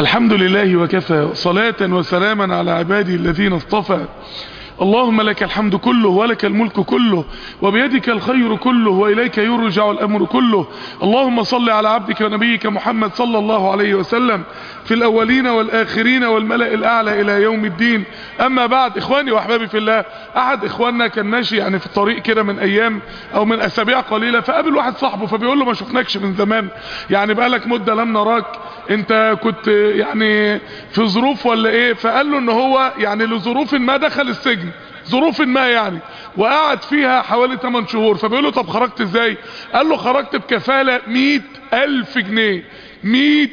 الحمد لله وكفى صلاة وسلاما على عبادي الذين اصطفى اللهم لك الحمد كله ولك الملك كله وبيدك الخير كله وإليك يرجع الأمر كله اللهم صل على عبدك ونبيك محمد صلى الله عليه وسلم في الأولين والآخرين والملأ الأعلى إلى يوم الدين أما بعد إخواني وأحبابي في الله أحد إخواننا كان ماشي يعني في الطريق كده من أيام أو من أسابيع قليلة فقابل واحد صاحبه فبيقول له ما شفناكش من زمان يعني بقالك مدة لم نراك انت كنت يعني في ظروف ولا ايه فقال له ان هو يعني لظروف ما دخل السجن ظروف ما يعني وقعد فيها حوالي 8 شهور فبيقول له طب خرجت ازاي قال له خرجت بكفالة 100 الف جنيه 100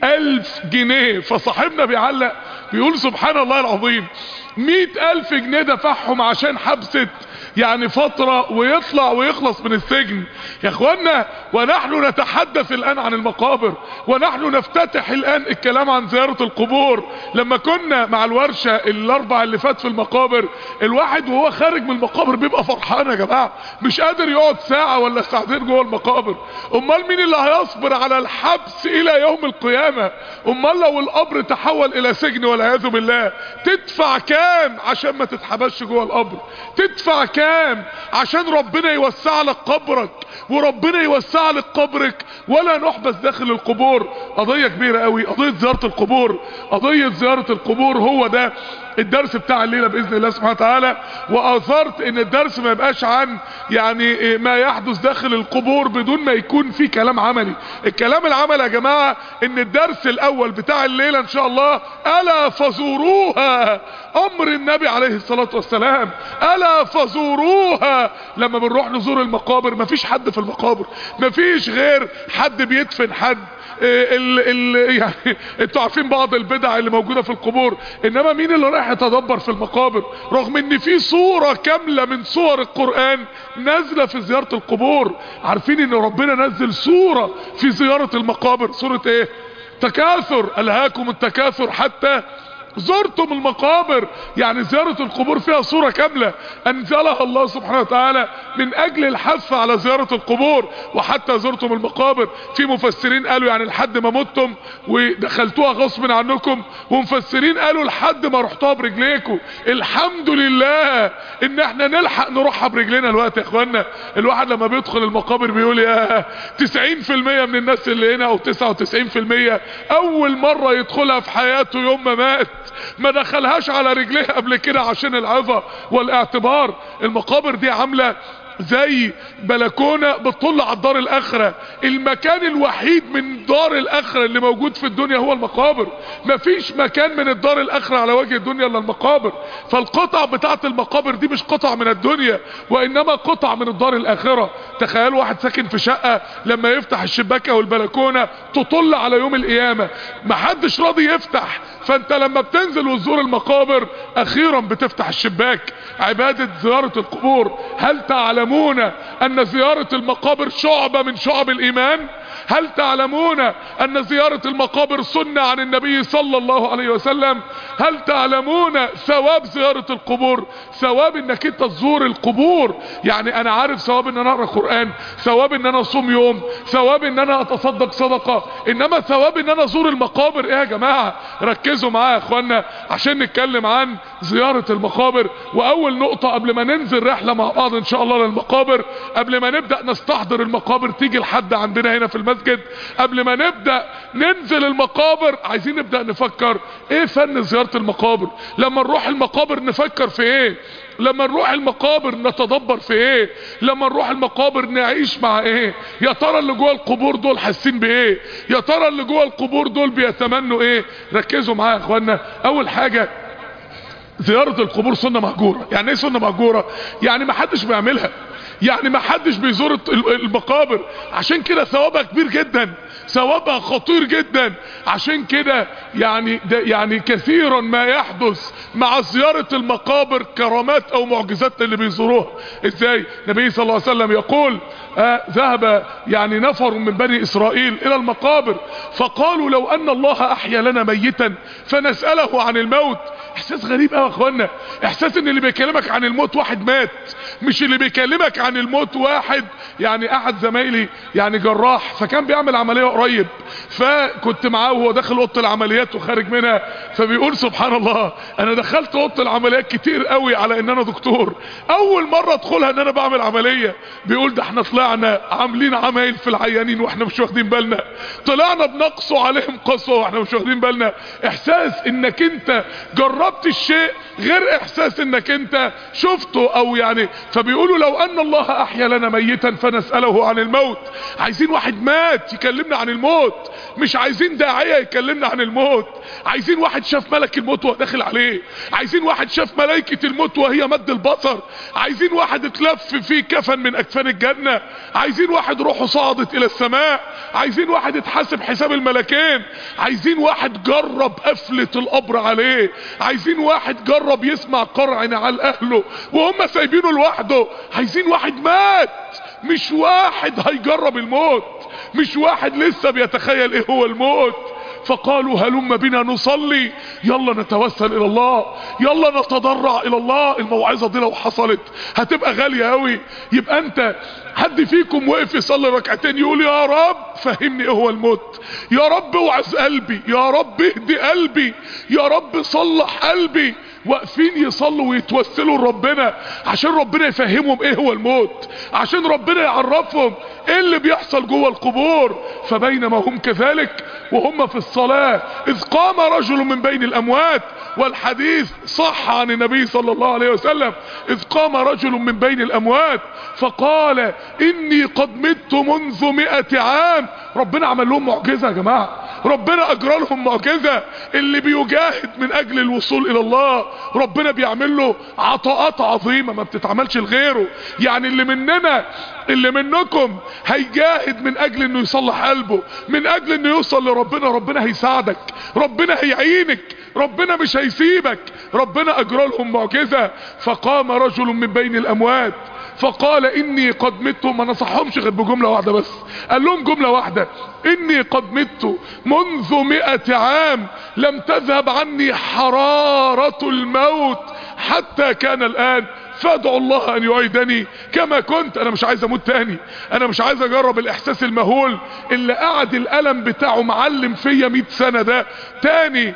الف جنيه فصاحبنا بيعلق بيقول سبحان الله العظيم 100 الف جنيه دفعهم عشان حبسة يعني فترة ويطلع ويخلص من السجن يا اخوانا ونحن نتحدث الان عن المقابر ونحن نفتتح الان الكلام عن زيارة القبور لما كنا مع الورشة الاربع اللي فات في المقابر الواحد وهو خارج من المقابر بيبقى فرحان يا جماعة مش قادر يقعد ساعة ولا ساعتين جوه المقابر امال مين اللي هيصبر على الحبس الى يوم القيامة امال لو القبر تحول الى سجن والعياذ بالله تدفع كام عشان ما تتحبسش جوه القبر تدفع كام عشان ربنا يوسع لك قبرك وربنا يوسع لك قبرك ولا نحبس داخل القبور قضية كبيرة قوي قضية زيارة القبور قضية زيارة القبور هو ده الدرس بتاع الليلة بإذن الله سبحانه وتعالى وأثرت ان الدرس ما يبقاش عن يعني ما يحدث داخل القبور بدون ما يكون في كلام عملي الكلام العملي يا جماعة ان الدرس الاول بتاع الليلة ان شاء الله ألا فزوروها امر النبي عليه الصلاة والسلام ألا فزوروها لما بنروح نزور المقابر مفيش حد في المقابر مفيش غير حد بيدفن حد ال ال يعني انتوا عارفين بعض البدع اللي موجودة في القبور انما مين اللي رايح يتدبر في المقابر رغم ان في صورة كاملة من صور القرآن نازلة في زيارة القبور عارفين ان ربنا نزل صورة في زيارة المقابر صورة ايه تكاثر الهاكم التكاثر حتى زرتم المقابر يعني زيارة القبور فيها صورة كاملة انزلها الله سبحانه وتعالى من اجل الحث على زيارة القبور وحتى زرتم المقابر في مفسرين قالوا يعني لحد ما متم ودخلتوها غصب عنكم ومفسرين قالوا لحد ما رحتوها برجليكم الحمد لله ان احنا نلحق نروحها برجلينا الوقت يا اخوانا الواحد لما بيدخل المقابر بيقول يا 90% من الناس اللي هنا او 99% اول مرة يدخلها في حياته يوم ما مات ما دخلهاش على رجليه قبل كده عشان العظة والاعتبار المقابر دي عاملة زي بلكونة بتطل على الدار الاخرة المكان الوحيد من دار الاخرة اللي موجود في الدنيا هو المقابر مفيش مكان من الدار الاخرة على وجه الدنيا الا المقابر فالقطع بتاعت المقابر دي مش قطع من الدنيا وانما قطع من الدار الاخرة تخيلوا واحد ساكن في شقة لما يفتح الشباك او البلكونة تطل على يوم القيامة محدش راضي يفتح فانت لما بتنزل وتزور المقابر اخيرا بتفتح الشباك عبادة زيارة القبور هل تعلمون ان زيارة المقابر شعبة من شعب الايمان هل تعلمون ان زيارة المقابر سنة عن النبي صلى الله عليه وسلم هل تعلمون ثواب زيارة القبور ثواب انك انت تزور القبور يعني انا عارف ثواب ان انا اقرا قرآن ثواب ان انا اصوم يوم ثواب ان انا اتصدق صدقة انما ثواب ان انا ازور المقابر ايه يا جماعة ركزوا معايا يا اخوانا عشان نتكلم عن زيارة المقابر واول نقطة قبل ما ننزل رحلة مع بعض ان شاء الله للمقابر قبل ما نبدأ نستحضر المقابر تيجي لحد عندنا هنا في المسجد قبل ما نبدأ ننزل المقابر عايزين نبدأ نفكر ايه فن زيارة المقابر لما نروح المقابر نفكر في ايه لما نروح المقابر نتدبر في ايه لما نروح المقابر نعيش مع ايه يا ترى اللي جوه القبور دول حاسين بايه يا ترى اللي جوه القبور دول بيتمنوا ايه ركزوا معايا يا اخوانا اول حاجة زيارة القبور سنة مهجورة يعني ايه سنة مهجورة يعني ما حدش بيعملها يعني ما حدش بيزور المقابر عشان كده ثوابها كبير جدا ثوابها خطير جدا عشان كده يعني ده يعني كثيرا ما يحدث مع زيارة المقابر كرامات او معجزات اللي بيزوروها ازاي النبي صلى الله عليه وسلم يقول آه ذهب يعني نفر من بني اسرائيل الى المقابر فقالوا لو ان الله احيا لنا ميتا فنسأله عن الموت احساس غريب قوي يا اخوانا احساس ان اللي بيكلمك عن الموت واحد مات مش اللي بيكلمك عن الموت واحد يعني احد زمايلي يعني جراح فكان بيعمل عملية قريب فكنت معاه وهو داخل اوضه العمليات وخارج منها فبيقول سبحان الله انا دخلت اوضه العمليات كتير قوي على ان انا دكتور اول مرة ادخلها ان انا بعمل عملية بيقول ده احنا طلعنا عاملين عمايل في العيانين واحنا مش واخدين بالنا طلعنا بنقصوا عليهم قسوة واحنا مش واخدين بالنا احساس انك انت جربت الشيء غير احساس انك انت شفته او يعني فبيقولوا لو ان الله احيا لنا ميتا فنسأله عن الموت عايزين واحد مات يكلمنا عن الموت مش عايزين داعية يكلمنا عن الموت عايزين واحد شاف ملك الموت وهو داخل عليه عايزين واحد شاف ملائكة الموت وهي مد البصر عايزين واحد اتلف فيه كفن من اكفان الجنة عايزين واحد روحه صعدت الى السماء عايزين واحد اتحاسب حساب الملكين عايزين واحد جرب قفلة القبر عليه عايزين واحد جرب يسمع قرع نعال اهله وهم سايبينه لوحده عايزين واحد مات مش واحد هيجرب الموت مش واحد لسه بيتخيل ايه هو الموت فقالوا هلم بنا نصلي يلا نتوسل الى الله يلا نتضرع الى الله الموعظة دي لو حصلت هتبقى غالية قوي يبقى انت حد فيكم وقف يصلي ركعتين يقول يا رب فهمني ايه هو الموت يا رب وعز قلبي يا رب اهدي قلبي يا رب صلح قلبي واقفين يصلوا ويتوسلوا لربنا عشان ربنا يفهمهم ايه هو الموت عشان ربنا يعرفهم ايه اللي بيحصل جوه القبور فبينما هم كذلك وهم في الصلاة اذ قام رجل من بين الاموات والحديث صح عن النبي صلى الله عليه وسلم اذ قام رجل من بين الاموات فقال اني قد مت منذ مئة عام ربنا عمل لهم معجزة يا جماعة ربنا اجرى لهم معجزة اللي بيجاهد من اجل الوصول الى الله ربنا بيعمل له عطاءات عظيمة ما بتتعملش لغيره يعني اللي مننا اللي منكم هيجاهد من اجل انه يصلح قلبه من اجل انه يوصل لربنا ربنا هيساعدك ربنا هيعينك ربنا مش هيسيبك ربنا اجرى لهم معجزة فقام رجل من بين الاموات فقال اني قد مت ما نصحهمش غير بجملة واحدة بس قال لهم جملة واحدة اني قد مت منذ مئة عام لم تذهب عني حرارة الموت حتى كان الان فادعوا الله ان يعيدني كما كنت انا مش عايز اموت تاني انا مش عايز اجرب الاحساس المهول اللي قعد الالم بتاعه معلم فيا 100 سنة ده تاني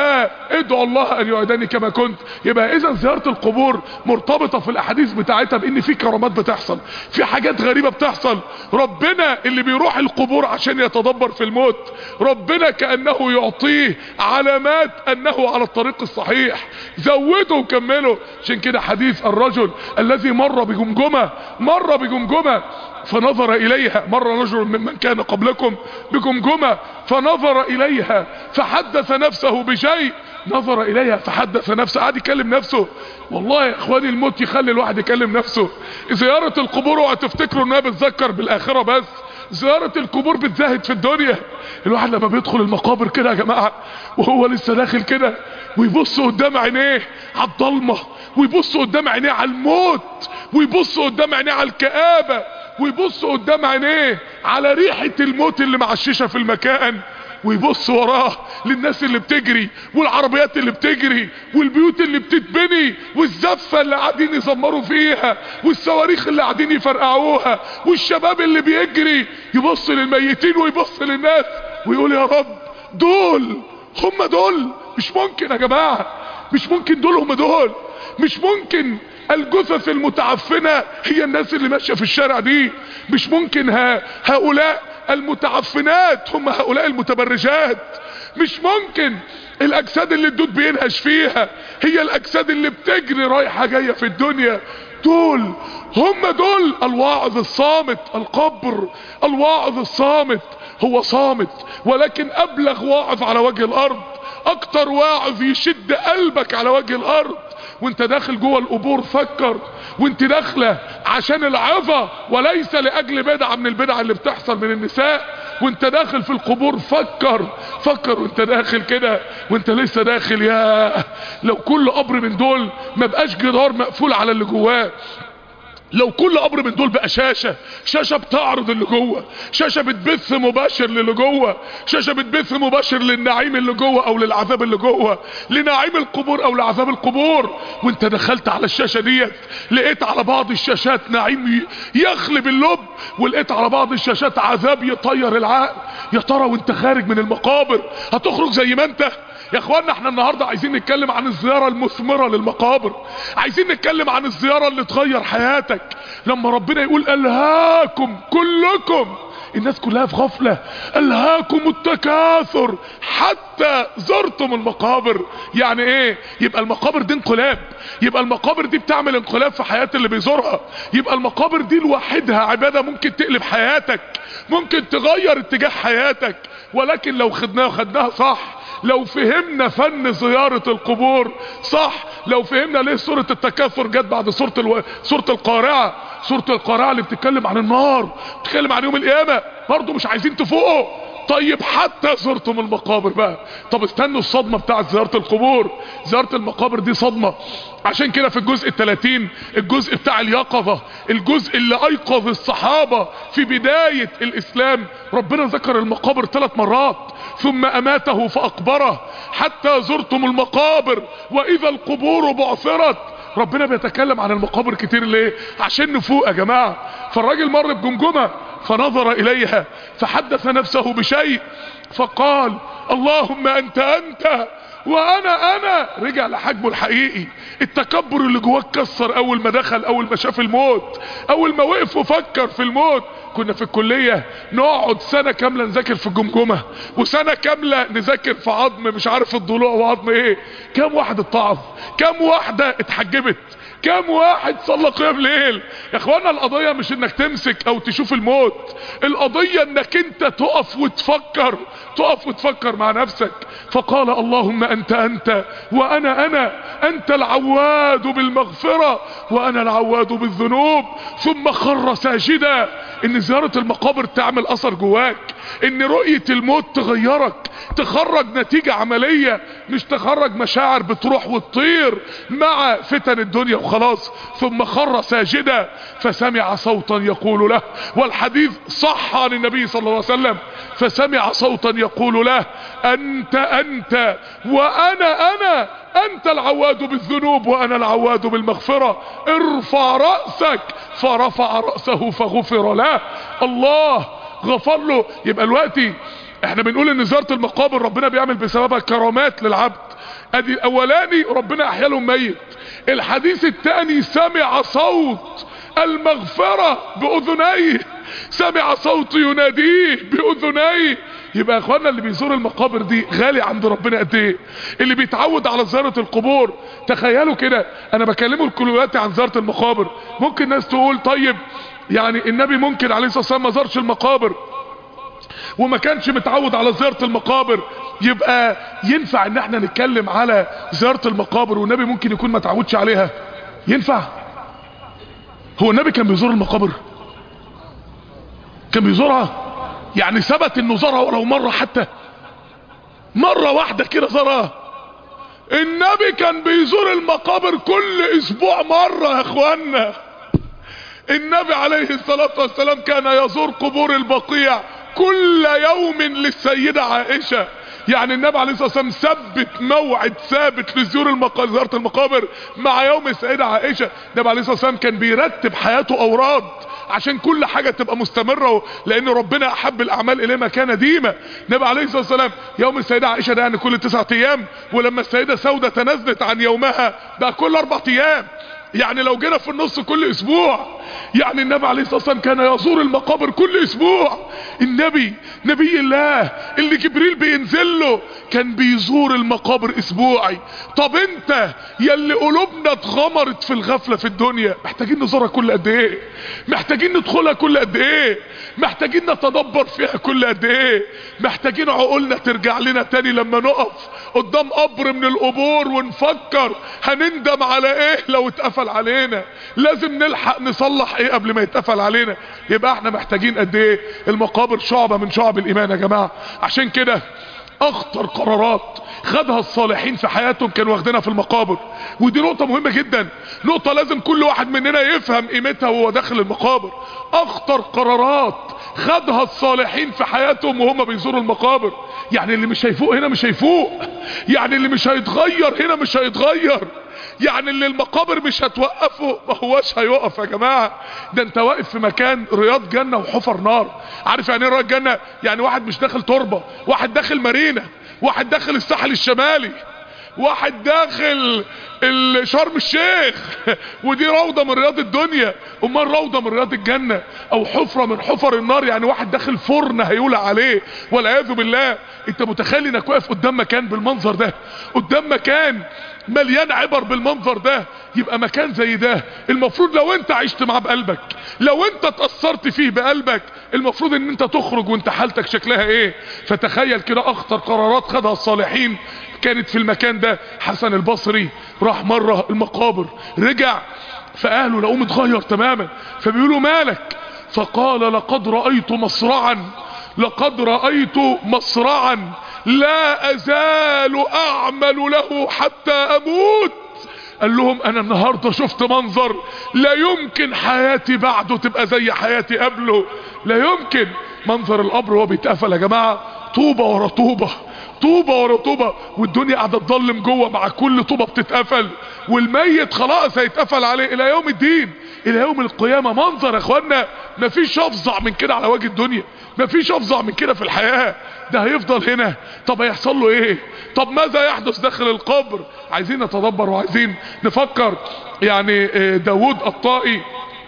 فادعوا الله ان يعيدني كما كنت يبقى اذا زيارة القبور مرتبطة في الاحاديث بتاعتها بان في كرامات بتحصل في حاجات غريبة بتحصل ربنا اللي بيروح القبور عشان يتدبر في الموت ربنا كأنه يعطيه علامات انه على الطريق الصحيح زودوا وكملوا عشان كده حديث الرجل الذي مر بجمجمة مر بجمجمة فنظر اليها مر رجل ممن كان قبلكم بجمجمة فنظر اليها فحدث نفسه بشيء نظر اليها فحدث نفسه قعد يكلم نفسه والله يا اخواني الموت يخلي الواحد يكلم نفسه زيارة القبور اوعى تفتكروا انها بتذكر بالاخرة بس زيارة القبور بتزاهد في الدنيا الواحد لما بيدخل المقابر كده يا جماعة وهو لسه داخل كده ويبص قدام عينيه على الضلمة ويبص قدام عينيه على الموت ويبص قدام عينيه على الكآبة ويبص قدام عينيه على ريحة الموت اللي معششة في المكان ويبص وراه للناس اللي بتجري والعربيات اللي بتجري والبيوت اللي بتتبني والزفة اللي قاعدين يزمروا فيها والصواريخ اللي قاعدين يفرقعوها والشباب اللي بيجري يبص للميتين ويبص للناس ويقول يا رب دول هم دول مش ممكن يا جماعة مش ممكن دول هم دول مش ممكن الجثث المتعفنة هي الناس اللي ماشية في الشارع دي مش ممكن ها هؤلاء المتعفنات هم هؤلاء المتبرجات مش ممكن الاجساد اللي الدود بينهش فيها هي الاجساد اللي بتجري رايحة جاية في الدنيا دول هم دول الواعظ الصامت القبر الواعظ الصامت هو صامت ولكن ابلغ واعظ على وجه الارض اكتر واعظ يشد قلبك على وجه الارض وانت داخل جوه القبور فكر وانت داخله عشان العظة وليس لاجل بدعة من البدع اللي بتحصل من النساء وانت داخل في القبور فكر فكر وانت داخل كده وانت لسه داخل يا لو كل قبر من دول ما بقاش جدار مقفول على اللي جواه لو كل قبر من دول بقى شاشة شاشة بتعرض اللي جوه شاشة بتبث مباشر للي جوه شاشة بتبث مباشر للنعيم اللي جوه او للعذاب اللي جوه لنعيم القبور او لعذاب القبور وانت دخلت على الشاشة ديت لقيت على بعض الشاشات نعيم يخلب اللب ولقيت على بعض الشاشات عذاب يطير العقل يا ترى وانت خارج من المقابر هتخرج زي ما انت يا اخوانا احنا النهاردة عايزين نتكلم عن الزيارة المثمرة للمقابر عايزين نتكلم عن الزيارة اللي تغير حياتك لما ربنا يقول الهاكم كلكم الناس كلها في غفلة الهاكم التكاثر حتى زرتم المقابر يعني ايه يبقى المقابر دي انقلاب يبقى المقابر دي بتعمل انقلاب في حياة اللي بيزورها يبقى المقابر دي لوحدها عبادة ممكن تقلب حياتك ممكن تغير اتجاه حياتك ولكن لو خدناها خدناها صح لو فهمنا فن زيارة القبور صح لو فهمنا ليه سورة التكاثر جت بعد سورة الو... سورة القارعة سورة القارعة اللي بتتكلم عن النار بتتكلم عن يوم القيامة برضه مش عايزين تفوقوا طيب حتى زرتم المقابر بقى طب استنوا الصدمة بتاعت زيارة القبور زيارة المقابر دي صدمة عشان كده في الجزء الثلاثين الجزء بتاع اليقظة الجزء اللي ايقظ الصحابة في بداية الاسلام ربنا ذكر المقابر ثلاث مرات ثم اماته فاقبره حتى زرتم المقابر واذا القبور بعثرت ربنا بيتكلم عن المقابر كتير ليه عشان نفوق يا جماعة فالراجل مر بجمجمة فنظر اليها فحدث نفسه بشيء فقال اللهم انت انت وانا انا رجع لحجمه الحقيقي التكبر اللي جواه اتكسر اول ما دخل اول ما شاف الموت اول ما وقف وفكر في الموت كنا في الكلية نقعد سنة كاملة نذاكر في الجمجمة وسنة كاملة نذاكر في عظم مش عارف الضلوع وعظم ايه كام واحد اتعظ كام واحدة اتحجبت كام واحد صلى قيام ليل يا اخوانا القضية مش انك تمسك او تشوف الموت القضية انك انت تقف وتفكر تقف وتفكر مع نفسك فقال اللهم انت انت وانا انا انت العواد بالمغفرة وانا العواد بالذنوب ثم خر ساجدا ان زيارة المقابر تعمل اثر جواك ان رؤية الموت تغيرك تخرج نتيجة عملية مش تخرج مشاعر بتروح وتطير مع فتن الدنيا وخلاص ثم خر ساجدا فسمع صوتا يقول له والحديث صح عن النبي صلى الله عليه وسلم فسمع صوتا يقول له انت انت وانا انا انت العواد بالذنوب وانا العواد بالمغفرة ارفع رأسك فرفع رأسه فغفر له الله غفر له يبقى الوقتي احنا بنقول ان زيارة المقابر ربنا بيعمل بسببها كرامات للعبد ادي الاولاني ربنا احيا لهم ميت الحديث الثاني سمع صوت المغفرة باذنيه سمع صوت يناديه باذنيه يبقى يا اخوانا اللي بيزور المقابر دي غالي عند ربنا قد ايه اللي بيتعود على زيارة القبور تخيلوا كده انا بكلمه دلوقتي عن زيارة المقابر ممكن ناس تقول طيب يعني النبي ممكن عليه الصلاة والسلام ما زارش المقابر وما كانش متعود على زيارة المقابر يبقى ينفع ان احنا نتكلم على زيارة المقابر والنبي ممكن يكون ما تعودش عليها ينفع هو النبي كان بيزور المقابر كان بيزورها يعني ثبت انه زارها ولو مرة حتى مرة واحدة كده زارها النبي كان بيزور المقابر كل اسبوع مرة يا اخوانا النبي عليه الصلاة والسلام كان يزور قبور البقيع كل يوم للسيدة عائشة يعني النبي عليه الصلاة والسلام ثبت موعد ثابت لزيور المقابر زيارة المقابر مع يوم السيدة عائشة النبي عليه الصلاة والسلام كان بيرتب حياته أوراد عشان كل حاجة تبقى مستمرة لان ربنا احب الاعمال اليه ما كان ديما النبي عليه الصلاة والسلام يوم السيدة عائشة ده يعني كل تسعة ايام ولما السيدة سودة تنازلت عن يومها بقى كل اربع ايام يعني لو جينا في النص كل اسبوع يعني النبي عليه الصلاة والسلام كان يزور المقابر كل اسبوع النبي نبي الله اللي جبريل بينزل له كان بيزور المقابر اسبوعي طب انت يلي قلوبنا اتغمرت في الغفلة في الدنيا محتاجين نزورها كل قد ايه محتاجين ندخلها كل قد ايه محتاجين نتدبر فيها كل قد ايه محتاجين عقولنا ترجع لنا تاني لما نقف قدام قبر من القبور ونفكر هنندم على ايه لو اتقفل علينا لازم نلحق نصلح ايه قبل ما يتقفل علينا يبقى احنا محتاجين قد ايه المقابر شعبة من شعب الايمان يا جماعة عشان كده اخطر قرارات خدها الصالحين في حياتهم كانوا واخدينها في المقابر ودي نقطة مهمة جدا نقطة لازم كل واحد مننا يفهم قيمتها وهو داخل المقابر اخطر قرارات خدها الصالحين في حياتهم وهم بيزوروا المقابر يعني اللي مش هيفوق هنا مش هيفوق يعني اللي مش هيتغير هنا مش هيتغير يعني اللي المقابر مش هتوقفه ما هواش هيقف يا جماعة ده انت واقف في مكان رياض جنة وحفر نار عارف يعني ايه رياض جنة يعني واحد مش داخل تربة واحد داخل مارينا واحد داخل الساحل الشمالي واحد داخل شرم الشيخ ودي روضة من رياض الدنيا امال روضة من رياض الجنة او حفرة من حفر النار يعني واحد داخل فرن هيولع عليه والعياذ بالله انت متخيل انك واقف قدام مكان بالمنظر ده قدام مكان مليان عبر بالمنظر ده يبقى مكان زي ده المفروض لو انت عشت معاه بقلبك لو انت اتأثرت فيه بقلبك المفروض ان انت تخرج وانت حالتك شكلها ايه فتخيل كده اخطر قرارات خدها الصالحين كانت في المكان ده حسن البصري راح مرة المقابر رجع فاهله لقوه متغير تماما فبيقولوا مالك فقال لقد رأيت مصرعا لقد رأيت مصرعا لا ازال اعمل له حتى اموت قال لهم انا النهاردة شفت منظر لا يمكن حياتي بعده تبقى زي حياتي قبله لا يمكن منظر القبر وهو بيتقفل يا جماعة طوبة ورا طوبة طوبة ورا طوبة والدنيا قاعدة تضلم جوه مع كل طوبة بتتقفل والميت خلاص هيتقفل عليه الى يوم الدين الى يوم القيامة منظر يا اخوانا مفيش افظع من كده على وجه الدنيا مفيش افظع من كده في الحياة ده هيفضل هنا طب هيحصل له ايه طب ماذا يحدث داخل القبر عايزين نتدبر وعايزين نفكر يعني داود الطائي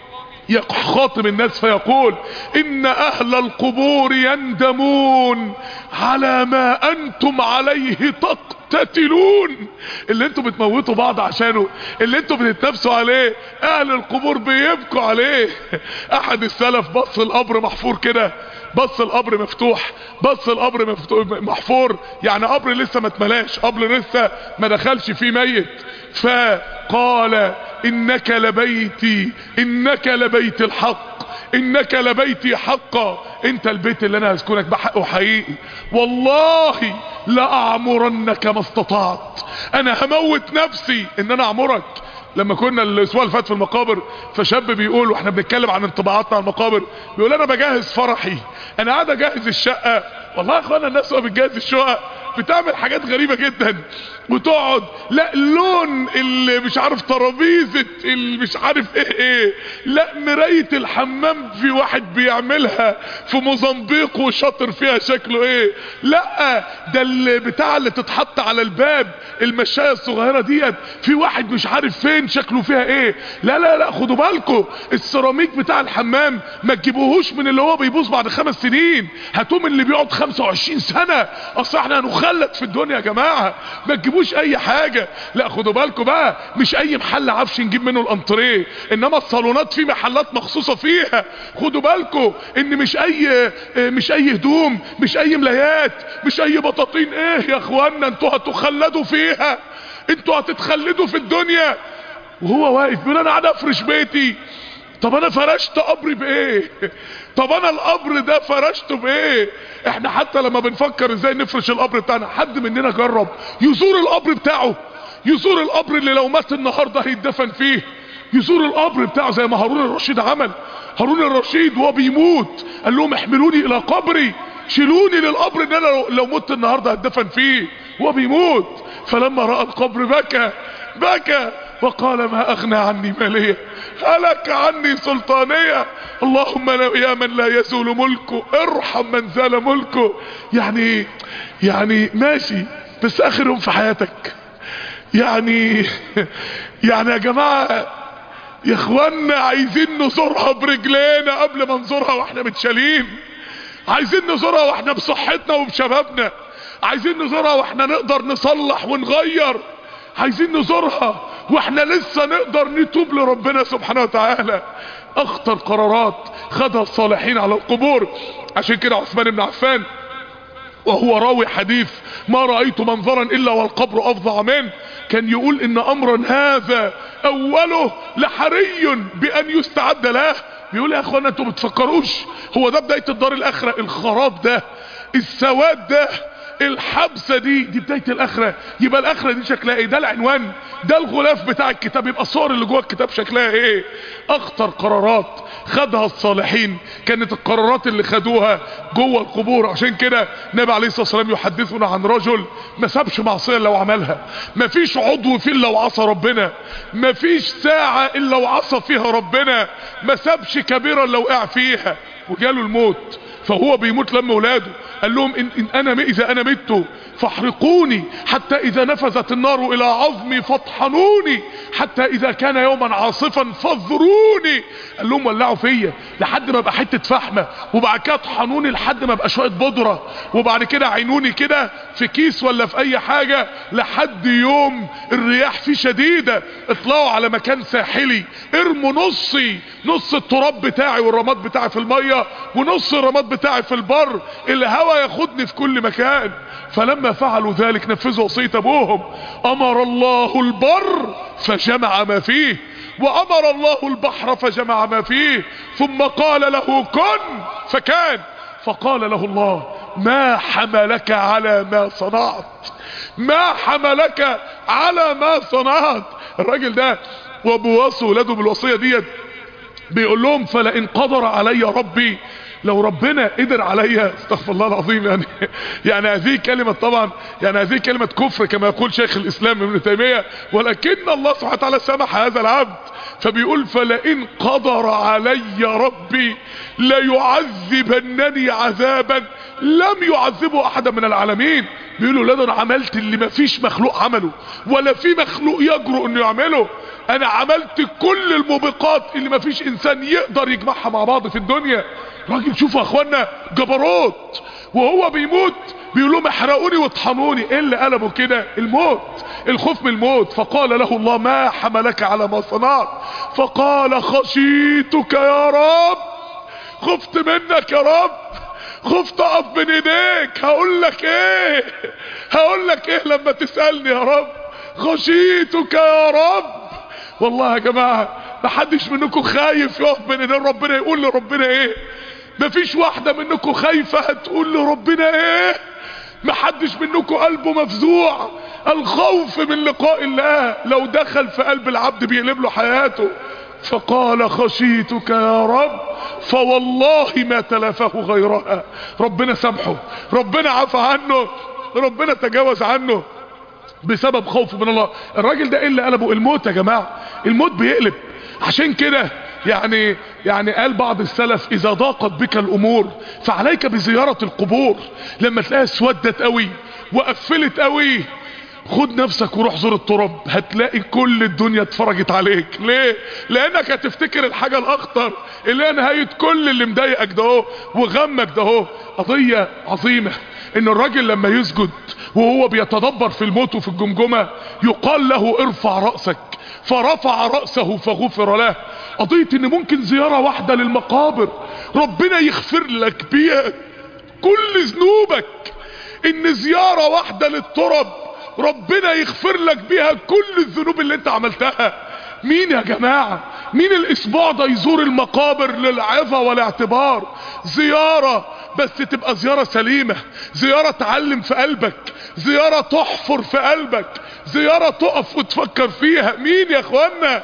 خاطب الناس فيقول ان اهل القبور يندمون على ما انتم عليه تقتتلون اللي انتم بتموتوا بعض عشانه اللي انتم بتتنافسوا عليه اهل القبور بيبكوا عليه احد السلف بص القبر محفور كده بص القبر مفتوح بص القبر محفور يعني قبر لسه ما اتملاش قبر لسه ما دخلش فيه ميت فقال انك لبيتي انك لبيت الحق انك لبيتي حقا انت البيت اللي انا هسكنك بحقه حقيقي والله لاعمرنك ما استطعت انا هموت نفسي ان انا اعمرك لما كنا الاسبوع اللي فات في المقابر فشاب بيقول واحنا بنتكلم عن انطباعاتنا عن المقابر بيقول انا بجهز فرحي انا قاعد اجهز الشقه والله يا اخوانا الناس وهي بتجهز الشقق بتعمل حاجات غريبة جدا وتقعد لا لون اللي مش عارف ترابيزة اللي مش عارف ايه ايه لا مراية الحمام في واحد بيعملها في موزمبيق وشاطر فيها شكله ايه لا ده اللي بتاع اللي تتحط على الباب المشاية الصغيرة ديت في واحد مش عارف فين شكله فيها ايه لا لا لا خدوا بالكم السيراميك بتاع الحمام ما تجيبوهوش من اللي هو بيبوظ بعد خمس سنين هاتوه من اللي بيقعد 25 سنة اصل احنا هنخلد في الدنيا يا جماعة ما تجيبوش اي حاجة لا خدوا بالكم بقى مش اي محل عفش نجيب منه الانتريه انما الصالونات في محلات مخصوصة فيها خدوا بالكم ان مش اي مش اي هدوم مش اي ملايات مش اي بطاطين ايه يا اخوانا انتوا هتخلدوا فيها انتوا هتتخلدوا في الدنيا وهو واقف بيقول انا قاعد افرش بيتي طب انا فرشت قبري بايه طب انا القبر ده فرشته بايه احنا حتى لما بنفكر ازاي نفرش القبر بتاعنا حد مننا جرب يزور القبر بتاعه يزور القبر اللي لو مات النهاردة هيتدفن فيه يزور القبر بتاعه زي ما هارون الرشيد عمل هارون الرشيد وهو بيموت قال لهم احملوني الى قبري شيلوني للقبر ان انا لو مت النهاردة هتدفن فيه وهو بيموت فلما رأى القبر بكى بكى وقال ما اغنى عني مالية هلك عني سلطانية اللهم يا من لا يزول ملكه ارحم من زال ملكه يعني يعني ماشي بس اخر يوم في حياتك يعني يعني يا جماعة يا اخوانا عايزين نزورها برجلينا قبل ما نزورها واحنا متشالين عايزين نزورها واحنا بصحتنا وبشبابنا عايزين نزورها واحنا نقدر نصلح ونغير عايزين نزورها واحنا لسه نقدر نتوب لربنا سبحانه وتعالى اخطر قرارات خدها الصالحين على القبور عشان كده عثمان بن عفان وهو راوي حديث ما رأيت منظرا الا والقبر افظع منه كان يقول ان امرا هذا اوله لحري بان يستعد له بيقول يا اخوانا انتوا بتفكروش هو ده بداية الدار الاخرة الخراب ده السواد ده الحبسة دي دي بداية الاخرة يبقى الاخرة دي شكلها ايه ده العنوان ده الغلاف بتاع الكتاب يبقى الصور اللي جوه الكتاب شكلها ايه اخطر قرارات خدها الصالحين كانت القرارات اللي خدوها جوه القبور عشان كده النبي عليه الصلاه والسلام يحدثنا عن رجل ما سابش معصيه الا وعملها ما فيش عضو فيه الا وعصى ربنا ما فيش ساعه الا وعصى فيها ربنا ما سابش كبيره الا وقع فيها وجاله الموت فهو بيموت لما ولاده قال لهم إن, إن أنا إذا أنا مت فاحرقوني حتى إذا نفذت النار إلى عظمي فاطحنوني حتى إذا كان يوما عاصفا فاذروني قال لهم ولعوا فيا لحد ما ابقى حتة فحمة وبعد كده طحنوني لحد ما ابقى شوية بودرة وبعد كده عينوني كده في كيس ولا في أي حاجة لحد يوم الرياح فيه شديدة اطلعوا على مكان ساحلي ارموا نصي نص التراب بتاعي والرماد بتاعي في المية ونص الرماد بتاعي في البر الهوى ياخدني في كل مكان فلما فعلوا ذلك نفذوا وصية ابوهم امر الله البر فجمع ما فيه وامر الله البحر فجمع ما فيه ثم قال له كن فكان فقال له الله ما حملك على ما صنعت ما حملك على ما صنعت الراجل ده وابواسه ولاده بالوصية ديت بيقول لهم فلئن قدر علي ربي لو ربنا قدر عليا استغفر الله العظيم يعني يعني هذه كلمة طبعا يعني هذه كلمة كفر كما يقول شيخ الاسلام ابن تيمية ولكن الله سبحانه وتعالى سمح هذا العبد فبيقول فلئن قدر علي ربي ليعذبنني عذابا لم يعذبه احدا من العالمين بيقولوا لا ده انا عملت اللي ما فيش مخلوق عمله ولا في مخلوق يجرؤ انه يعمله انا عملت كل الموبقات اللي ما فيش انسان يقدر يجمعها مع بعض في الدنيا راجل شوفوا يا اخوانا جبروت وهو بيموت بيقول لهم احرقوني واطحنوني ايه اللي قلبه كده الموت الخوف من الموت فقال له الله ما حملك على ما صنعت فقال خشيتك يا رب خفت منك يا رب خفت اقف بين ايديك هقول لك ايه هقول لك ايه لما تسالني يا رب خشيتك يا رب والله يا جماعه محدش منكم خايف يقف بين ايدين ربنا يقول لربنا ايه مفيش واحده منكم خايفه هتقول لربنا ايه محدش منكم قلبه مفزوع الخوف من لقاء الله لو دخل في قلب العبد بيقلب له حياته فقال خشيتك يا رب فوالله ما تلفه غيرها ربنا سامحه ربنا عفى عنه ربنا تجاوز عنه بسبب خوفه من الله الراجل ده ايه اللي قلبه الموت يا جماعة الموت بيقلب عشان كده يعني يعني قال بعض السلف اذا ضاقت بك الامور فعليك بزيارة القبور لما تلاقيها اسودت قوي وقفلت قوي خد نفسك وروح زور التراب هتلاقي كل الدنيا اتفرجت عليك ليه لانك هتفتكر الحاجة الاخطر اللي هي نهاية كل اللي مضايقك ده اهو وغمك ده اهو قضية عظيمة ان الراجل لما يسجد وهو بيتدبر في الموت وفي الجمجمة يقال له ارفع رأسك فرفع رأسه فغفر له قضية ان ممكن زيارة واحدة للمقابر ربنا يغفر لك بيها كل ذنوبك ان زيارة واحدة للترب ربنا يغفر لك بيها كل الذنوب اللي انت عملتها مين يا جماعة مين الاسبوع ده يزور المقابر للعظة والاعتبار زيارة بس تبقى زيارة سليمة زيارة تعلم في قلبك زيارة تحفر في قلبك زيارة تقف وتفكر فيها مين يا اخوانا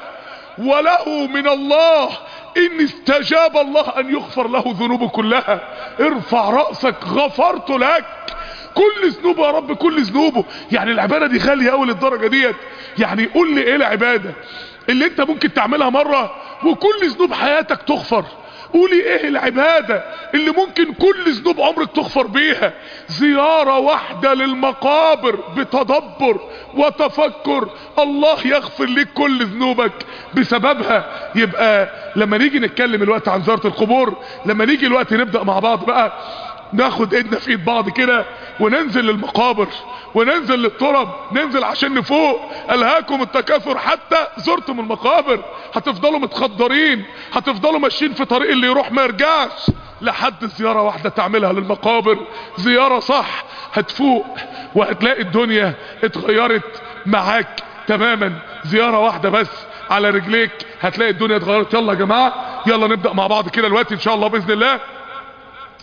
وله من الله ان استجاب الله ان يغفر له ذنوبه كلها ارفع رأسك غفرت لك كل ذنوبه يا رب كل ذنوبه يعني العبادة دي غالية قوي للدرجة ديت يعني قول لي ايه العبادة اللي انت ممكن تعملها مرة وكل ذنوب حياتك تغفر قولي ايه العبادة اللي ممكن كل ذنوب عمرك تغفر بيها زيارة واحدة للمقابر بتدبر وتفكر الله يغفر لك كل ذنوبك بسببها يبقى لما نيجي نتكلم الوقت عن زيارة القبور لما نيجي الوقت نبدأ مع بعض بقى ناخد ايدنا في ايد بعض كده وننزل للمقابر وننزل للترب ننزل عشان نفوق الهاكم التكاثر حتى زرتم المقابر هتفضلوا متخدرين هتفضلوا ماشيين في طريق اللي يروح ما يرجعش لحد زيارة واحدة تعملها للمقابر زيارة صح هتفوق وهتلاقي الدنيا اتغيرت معاك تماما زيارة واحدة بس على رجليك هتلاقي الدنيا اتغيرت يلا يا جماعة يلا نبدأ مع بعض كده الوقت ان شاء الله بإذن الله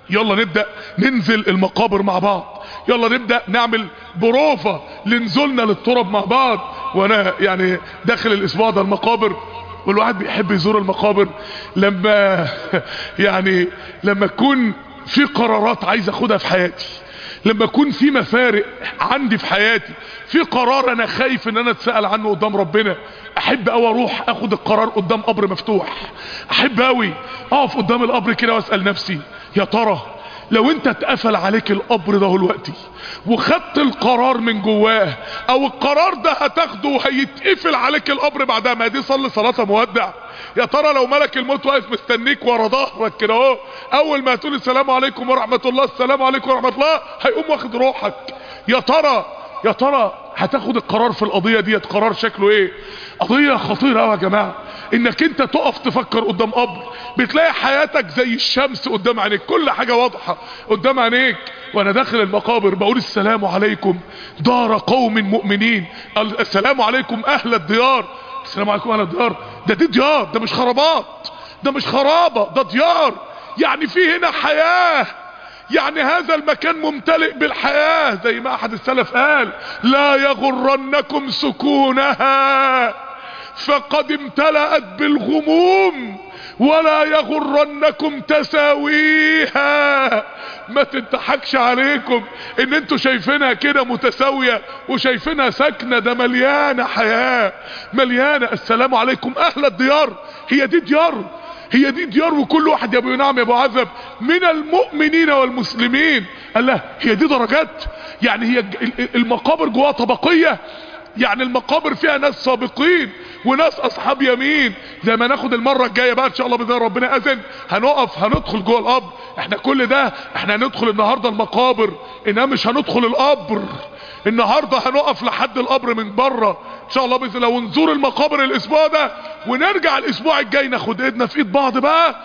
يلا نبدأ ننزل المقابر مع بعض يلا نبدأ نعمل بروفة لنزولنا للتراب مع بعض وانا يعني داخل الاسبوع ده المقابر والواحد بيحب يزور المقابر لما يعني لما تكون في قرارات عايز اخدها في حياتي لما اكون في مفارق عندي في حياتي في قرار انا خايف ان انا اتسأل عنه قدام ربنا احب اوي اروح اخد القرار قدام قبر مفتوح احب اوي اقف قدام القبر كده واسأل نفسي يا ترى لو انت اتقفل عليك القبر ده دلوقتي وخدت القرار من جواه او القرار ده هتاخده وهيتقفل عليك القبر بعدها ما دي صلي صلاة مودع يا ترى لو ملك الموت واقف مستنيك ورا ظهرك كده اهو اول ما تقول السلام عليكم ورحمة الله السلام عليكم ورحمة الله هيقوم واخد روحك يا ترى يا ترى هتاخد القرار في القضية ديت قرار شكله ايه قضية خطيرة قوي يا جماعة انك انت تقف تفكر قدام قبر بتلاقي حياتك زي الشمس قدام عينيك كل حاجة واضحة قدام عينيك وانا داخل المقابر بقول السلام عليكم دار قوم مؤمنين السلام عليكم اهل الديار السلام عليكم اهل الديار ده دي ديار ده مش خرابات ده مش خرابة ده ديار يعني في هنا حياة يعني هذا المكان ممتلئ بالحياة زي ما احد السلف قال لا يغرنكم سكونها فقد امتلأت بالغموم ولا يغرنكم تساويها ما تنتحكش عليكم ان انتوا شايفينها كده متساوية وشايفينها ساكنة ده مليانة حياة مليانة السلام عليكم اهل الديار هي دي ديار هي دي ديار وكل واحد يا ابو نعم يا ابو عزب من المؤمنين والمسلمين قال له هي دي درجات يعني هي المقابر جواها طبقية يعني المقابر فيها ناس سابقين وناس اصحاب يمين زي ما ناخد المرة الجاية بقى ان شاء الله باذن ربنا اذن هنقف هندخل جوه القبر احنا كل ده احنا هندخل النهاردة المقابر انما مش هندخل القبر النهاردة هنقف لحد القبر من بره ان شاء الله باذن الله ونزور المقابر الاسبوع ده ونرجع الاسبوع الجاي ناخد ايدنا في ايد بعض بقى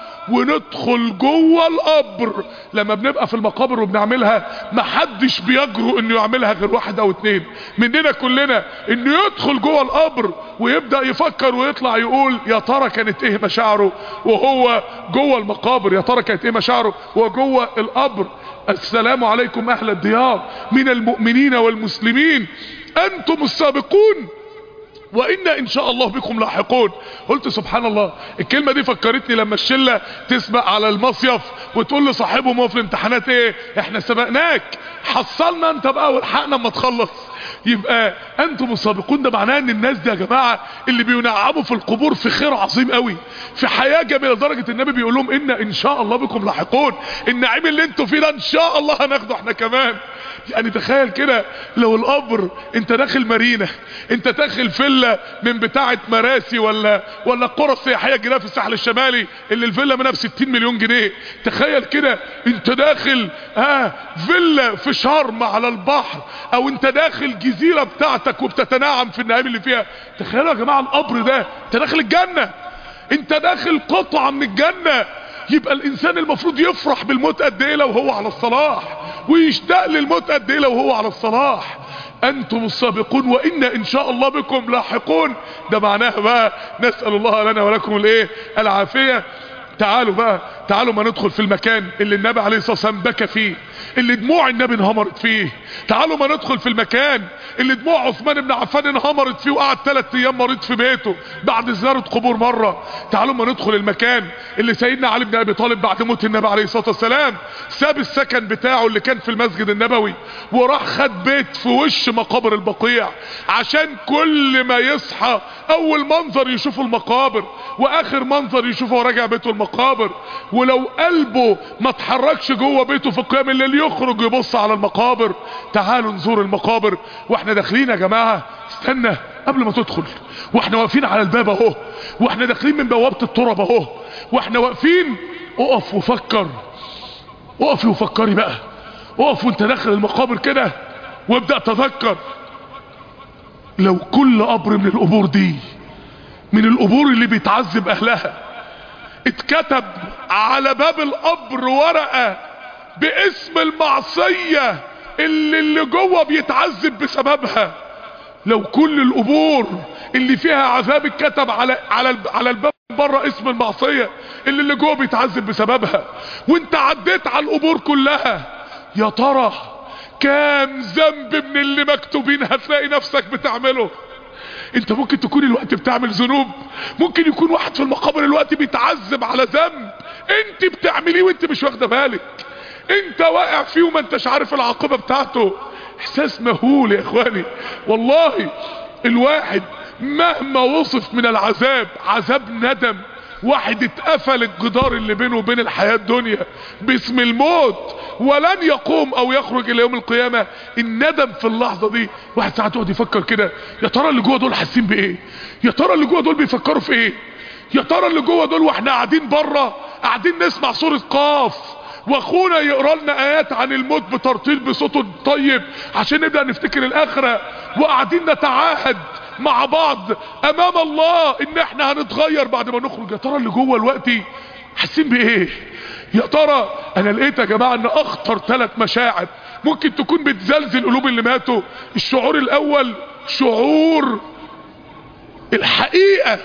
وندخل جوه القبر لما بنبقى في المقابر وبنعملها محدش بيجرؤ انه يعملها غير واحد او اتنين مننا كلنا انه يدخل جوه القبر ويبدأ يفكر ويطلع يقول يا ترى كانت ايه مشاعره وهو جوه المقابر يا ترى كانت ايه مشاعره وهو جوه القبر السلام عليكم اهل الديار من المؤمنين والمسلمين انتم السابقون وإنا إن شاء الله بكم لاحقون قلت سبحان الله الكلمة دي فكرتني لما الشلة تسبق على المصيف وتقول لصاحبهم هو في الامتحانات ايه احنا سبقناك حصلنا انت بقى والحقنا اما تخلص يبقى انتم السابقون ده معناه ان الناس دي يا جماعة اللي بينعموا في القبور في خير عظيم قوي في حياة جميلة لدرجة النبي بيقول لهم ان ان شاء الله بكم لاحقون النعيم اللي انتوا فيه ده ان شاء الله هناخده احنا كمان يعني تخيل كده لو القبر انت داخل مارينا انت داخل فيلا من بتاعة مراسي ولا ولا قرى السياحية الجديدة في الساحل الشمالي اللي الفيلا منها ب 60 مليون جنيه تخيل كده انت داخل اه فيلا في شرم على البحر او انت داخل جزيرة بتاعتك وبتتنعم في النعيم اللي فيها تخيلوا يا جماعة القبر ده انت داخل الجنة انت داخل قطعة من الجنة يبقى الانسان المفروض يفرح بالموت قد ايه لو هو على الصلاح ويشتاق للموت قد ايه لو هو على الصلاح انتم السابقون وانا ان شاء الله بكم لاحقون ده معناها بقى نسأل الله لنا ولكم الايه العافية تعالوا بقى تعالوا ما ندخل في المكان اللي النبي عليه الصلاة والسلام بكى فيه اللي دموع النبي انهمرت فيه تعالوا ما ندخل في المكان اللي دموع عثمان بن عفان انهمرت فيه وقعد ثلاث ايام مريض في بيته بعد زيارة قبور مرة تعالوا ما ندخل المكان اللي سيدنا علي بن ابي طالب بعد موت النبي عليه الصلاة والسلام ساب السكن بتاعه اللي كان في المسجد النبوي وراح خد بيت في وش مقابر البقيع عشان كل ما يصحى اول منظر يشوفه المقابر واخر منظر يشوفه راجع بيته المقابر ولو قلبه ما اتحركش جوه بيته في قيام الليل يخرج يبص على المقابر تعالوا نزور المقابر واحنا داخلين يا جماعة استنى قبل ما تدخل واحنا واقفين على الباب اهو واحنا داخلين من بوابة التراب اهو واحنا واقفين اقف وفكر اقفي وفكري بقى اقف وانت داخل المقابر كده وابدأ تذكر لو كل قبر من القبور دي من القبور اللي بيتعذب اهلها اتكتب على باب القبر ورقة باسم المعصية اللي اللي جوه بيتعذب بسببها لو كل القبور اللي فيها عذاب اتكتب على على على الباب بره اسم المعصية اللي اللي جوه بيتعذب بسببها وانت عديت على القبور كلها يا ترى كام ذنب من اللي مكتوبين هتلاقي نفسك بتعمله انت ممكن تكون الوقت بتعمل ذنوب ممكن يكون واحد في المقابر الوقت بيتعذب على ذنب انت بتعمليه وانت مش واخده بالك انت واقع فيه وما انتش عارف العاقبة بتاعته احساس مهول يا اخواني والله الواحد مهما وصف من العذاب عذاب ندم واحد اتقفل الجدار اللي بينه وبين الحياة الدنيا باسم الموت ولن يقوم او يخرج الى يوم القيامة الندم في اللحظة دي واحد ساعات يقعد يفكر كده يا ترى اللي جوه دول حاسين بايه يا ترى اللي جوه دول بيفكروا في ايه يا ترى اللي جوه دول واحنا قاعدين بره قاعدين نسمع سورة قاف واخونا يقرا لنا ايات عن الموت بترتيل بصوته الطيب عشان نبدا نفتكر الاخره وقاعدين نتعاهد مع بعض امام الله ان احنا هنتغير بعد ما نخرج يا ترى اللي جوه الوقت حاسين بايه يا ترى انا لقيت يا جماعه ان اخطر ثلاث مشاعر ممكن تكون بتزلزل قلوب اللي ماتوا الشعور الاول شعور الحقيقه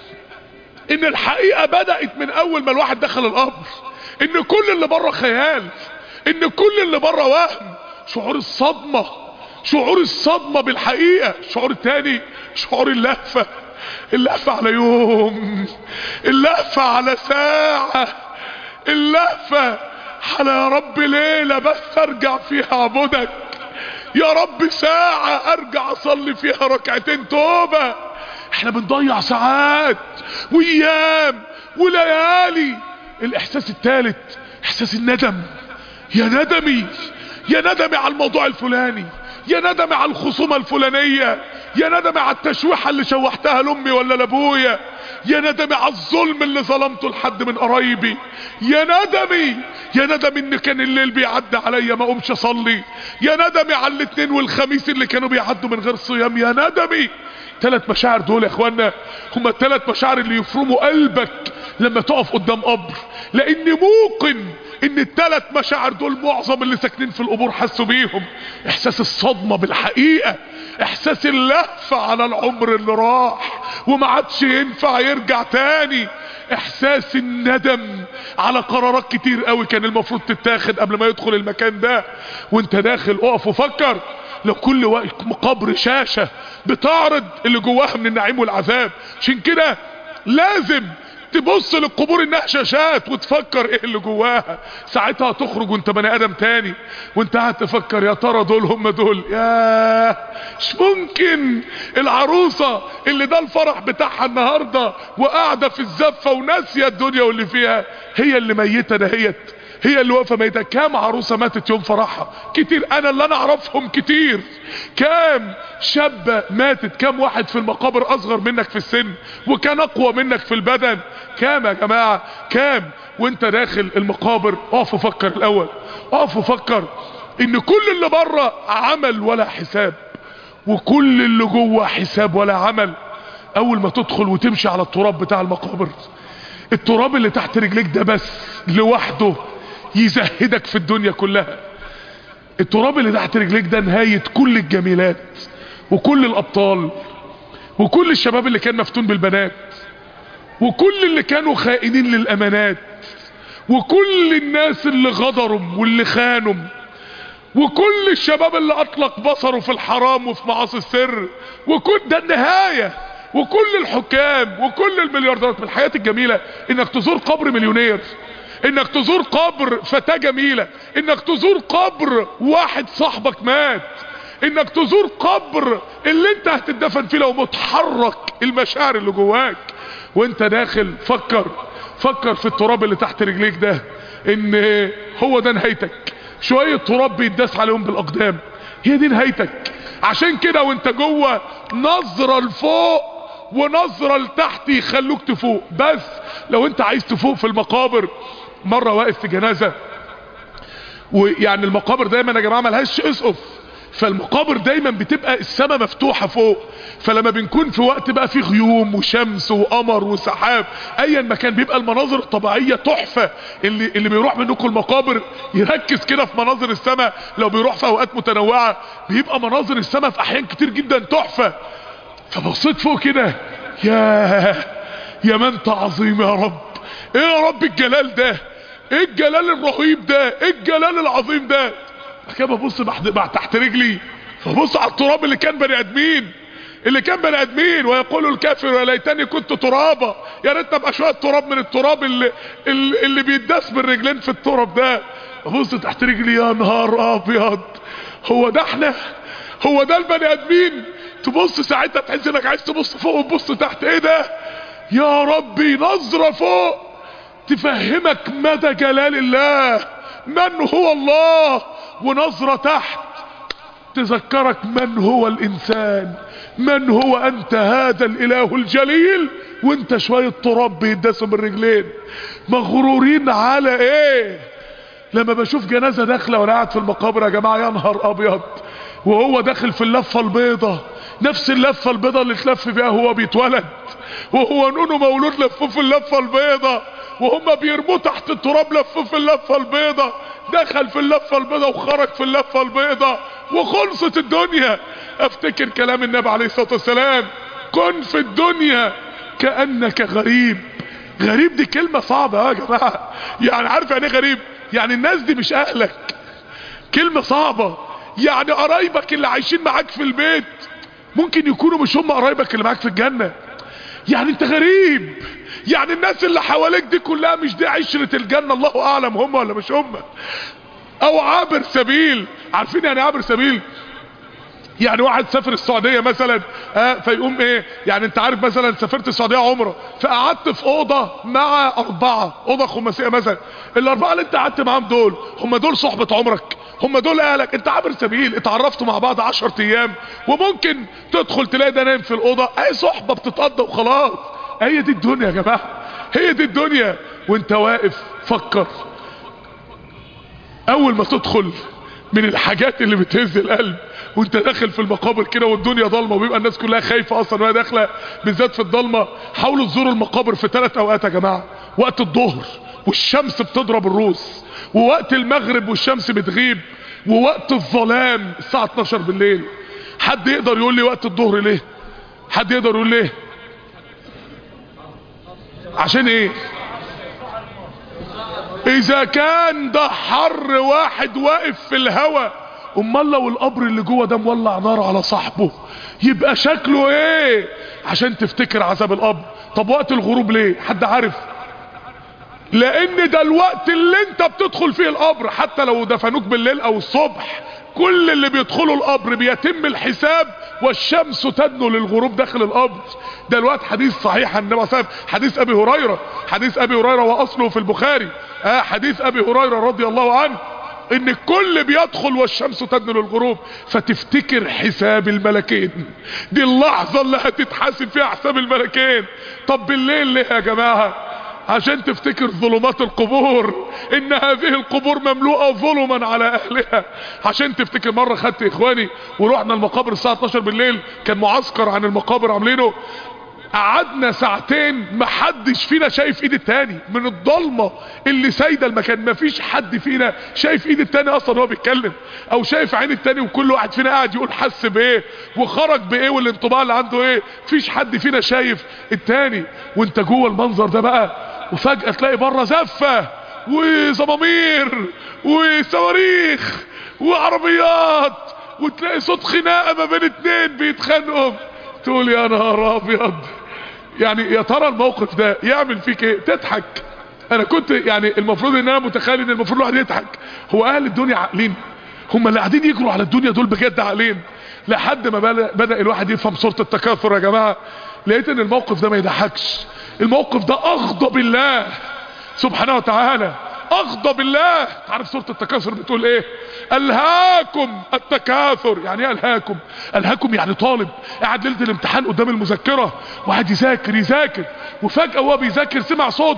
ان الحقيقه بدات من اول ما الواحد دخل القبر ان كل اللي بره خيال ان كل اللي بره وهم شعور الصدمة شعور الصدمة بالحقيقة شعور تاني شعور اللهفة اللهفة على يوم اللهفة على ساعة اللهفة على يا رب ليلة بس ارجع فيها اعبدك يا رب ساعة ارجع اصلي فيها ركعتين توبة احنا بنضيع ساعات وايام وليالي الاحساس الثالث احساس الندم يا ندمي يا ندمي على الموضوع الفلاني يا ندمي على الخصومة الفلانية يا ندمي على التشويحة اللي شوحتها لامي ولا لابويا يا ندمي على الظلم اللي ظلمته لحد من قرايبي يا ندمي يا ندمي ان كان الليل بيعدي عليا ما اقومش اصلي يا ندمي على الاثنين والخميس اللي كانوا بيعدوا من غير صيام يا ندمي ثلاث مشاعر دول يا اخوانا هما الثلاث مشاعر اللي يفرموا قلبك لما تقف قدام قبر لاني موقن ان الثلاث مشاعر دول معظم اللي ساكنين في القبور حسوا بيهم احساس الصدمة بالحقيقة احساس اللهفة على العمر اللي راح وما عادش ينفع يرجع تاني احساس الندم على قرارات كتير قوي كان المفروض تتاخد قبل ما يدخل المكان ده وانت داخل اقف وفكر لو كل وقت قبر شاشة بتعرض اللي جواها من النعيم والعذاب عشان كده لازم تبص للقبور انها شاشات وتفكر ايه اللي جواها ساعتها تخرج وانت بني ادم تاني وانت قاعد تفكر يا ترى دول هم دول ياه مش ممكن العروسة اللي ده الفرح بتاعها النهاردة وقاعدة في الزفة وناسية الدنيا واللي فيها هي اللي ميتة دهيت هي اللي واقفه ميته كام عروسه ماتت يوم فرحها كتير انا اللي انا اعرفهم كتير كام شابه ماتت كام واحد في المقابر اصغر منك في السن وكان اقوى منك في البدن كام يا جماعه كام وانت داخل المقابر اقف وفكر الاول اقف وفكر ان كل اللي بره عمل ولا حساب وكل اللي جوه حساب ولا عمل اول ما تدخل وتمشي على التراب بتاع المقابر التراب اللي تحت رجليك ده بس لوحده يزهدك في الدنيا كلها التراب اللي تحت رجليك ده نهاية كل الجميلات وكل الابطال وكل الشباب اللي كان مفتون بالبنات وكل اللي كانوا خائنين للامانات وكل الناس اللي غدروا واللي خانوا وكل الشباب اللي اطلق بصره في الحرام وفي معاصي السر وكل ده النهايه وكل الحكام وكل المليارديرات من الحياة الجميلة انك تزور قبر مليونير انك تزور قبر فتاة جميلة انك تزور قبر واحد صاحبك مات انك تزور قبر اللي انت هتدفن فيه لو متحرك المشاعر اللي جواك وانت داخل فكر فكر في التراب اللي تحت رجليك ده ان هو ده نهايتك شوية تراب بيتداس عليهم بالاقدام هي دي نهايتك عشان كده وانت جوه نظرة لفوق ونظرة لتحت يخلوك تفوق بس لو انت عايز تفوق في المقابر مرة واقف في جنازة ويعني المقابر دايما يا جماعة ملهاش اسقف فالمقابر دايما بتبقى السماء مفتوحة فوق فلما بنكون في وقت بقى فيه غيوم وشمس وقمر وسحاب ايا ما كان بيبقى المناظر الطبيعية تحفة اللي, اللي بيروح منكم المقابر يركز كده في مناظر السماء لو بيروح في اوقات متنوعة بيبقى مناظر السماء في احيان كتير جدا تحفة فبصيت فوق كده يا يا ما انت عظيم يا رب ايه يا رب الجلال ده ايه الجلال الرهيب ده ايه الجلال العظيم ده كده ببص تحت رجلي فبص على التراب اللي كان بني ادمين اللي كان بني ادمين ويقول الكافر يا ليتني كنت ترابا يا ريت ابقى شويه تراب من التراب اللي اللي, اللي بيداس بالرجلين في التراب ده ببص تحت رجلي يا نهار ابيض هو ده احنا هو ده البني ادمين تبص ساعتها تحس انك عايز تبص فوق وتبص تحت ايه ده يا ربي نظرة فوق تفهمك مدى جلال الله من هو الله ونظرة تحت تذكرك من هو الانسان من هو انت هذا الاله الجليل وانت شوية تراب بيدسوا من رجلين مغرورين على ايه لما بشوف جنازة داخلة وانا قاعد في المقابر يا جماعة يا نهار ابيض وهو داخل في اللفة البيضة نفس اللفة البيضة اللي اتلف بيها هو بيتولد وهو نونو مولود لفوه في اللفة البيضة وهم بيرموه تحت التراب لفوه في اللفة البيضة دخل في اللفة البيضة وخرج في اللفة البيضة وخلصت الدنيا افتكر كلام النبي عليه الصلاة والسلام كن في الدنيا كأنك غريب غريب دي كلمة صعبة يا جماعة يعني عارف يعني ايه غريب يعني الناس دي مش اهلك كلمة صعبة يعني قرايبك اللي عايشين معاك في البيت ممكن يكونوا مش هم قرايبك اللي معاك في الجنة يعني انت غريب يعني الناس اللي حواليك دي كلها مش دي عشرة الجنة الله اعلم هم ولا مش هم او عابر سبيل عارفين يعني عابر سبيل يعني واحد سافر السعودية مثلا آه فيقوم ايه يعني انت عارف مثلا سافرت السعودية عمره فقعدت في اوضة مع اربعة اوضة خماسية مثلا الاربعة اللي انت قعدت معاهم دول هم دول صحبة عمرك هم دول اهلك انت عابر سبيل اتعرفتوا مع بعض عشر ايام وممكن تدخل تلاقي ده نايم في الاوضة اي صحبة بتتقضى وخلاص هي دي الدنيا يا جماعة هي دي الدنيا وانت واقف فكر اول ما تدخل من الحاجات اللي بتهز القلب وانت داخل في المقابر كده والدنيا ضلمه وبيبقى الناس كلها خايفه اصلا وهي داخله بالذات في الضلمه حاولوا تزوروا المقابر في ثلاث اوقات يا جماعه وقت الظهر والشمس بتضرب الروس ووقت المغرب والشمس بتغيب ووقت الظلام الساعه 12 بالليل حد يقدر يقول لي وقت الظهر ليه حد يقدر يقول ليه عشان ايه اذا كان ده حر واحد واقف في الهوا امال لو القبر اللي جوه ده مولع نار على صاحبه يبقى شكله ايه عشان تفتكر عذاب القبر طب وقت الغروب ليه حد عارف لان ده الوقت اللي انت بتدخل فيه القبر حتى لو دفنوك بالليل او الصبح كل اللي بيدخلوا القبر بيتم الحساب والشمس تدنو للغروب داخل القبر ده الوقت حديث صحيح عن النبي صلى الله عليه وسلم حديث ابي هريره حديث ابي هريره واصله في البخاري آه حديث ابي هريره رضي الله عنه ان الكل بيدخل والشمس تدنو للغروب فتفتكر حساب الملكين دي اللحظة اللي هتتحاسب فيها حساب الملكين طب بالليل ليه يا جماعة عشان تفتكر ظلمات القبور ان هذه القبور مملوءة ظلما على اهلها عشان تفتكر مرة خدت اخواني ورحنا المقابر الساعة 12 بالليل كان معسكر عن المقابر عاملينه قعدنا ساعتين محدش فينا شايف ايد التاني من الضلمة اللي سايدة المكان مفيش حد فينا شايف ايد التاني اصلا وهو بيتكلم او شايف عين التاني وكل واحد فينا قاعد يقول حس بايه وخرج بايه والانطباع اللي عنده ايه مفيش حد فينا شايف التاني وانت جوه المنظر ده بقى وفجأة تلاقي بره زفة وزمامير وصواريخ وعربيات وتلاقي صوت خناقة ما بين اتنين بيتخانقوا تقول يا نهار ابيض يعني يا ترى الموقف ده يعمل فيك ايه تضحك انا كنت يعني المفروض ان انا متخيل ان المفروض الواحد يضحك هو اهل الدنيا عاقلين هم اللي قاعدين يجروا على الدنيا دول بجد عاقلين لحد ما بدأ الواحد يفهم صورة التكاثر يا جماعة لقيت ان الموقف ده ما يضحكش الموقف ده اغضب الله سبحانه وتعالى اغضب الله تعرف سورة التكاثر بتقول ايه الهاكم التكاثر يعني ايه الهاكم الهاكم يعني طالب قاعد ليلة الامتحان قدام المذكرة وقاعد يذاكر يذاكر وفجأة وهو بيذاكر سمع صوت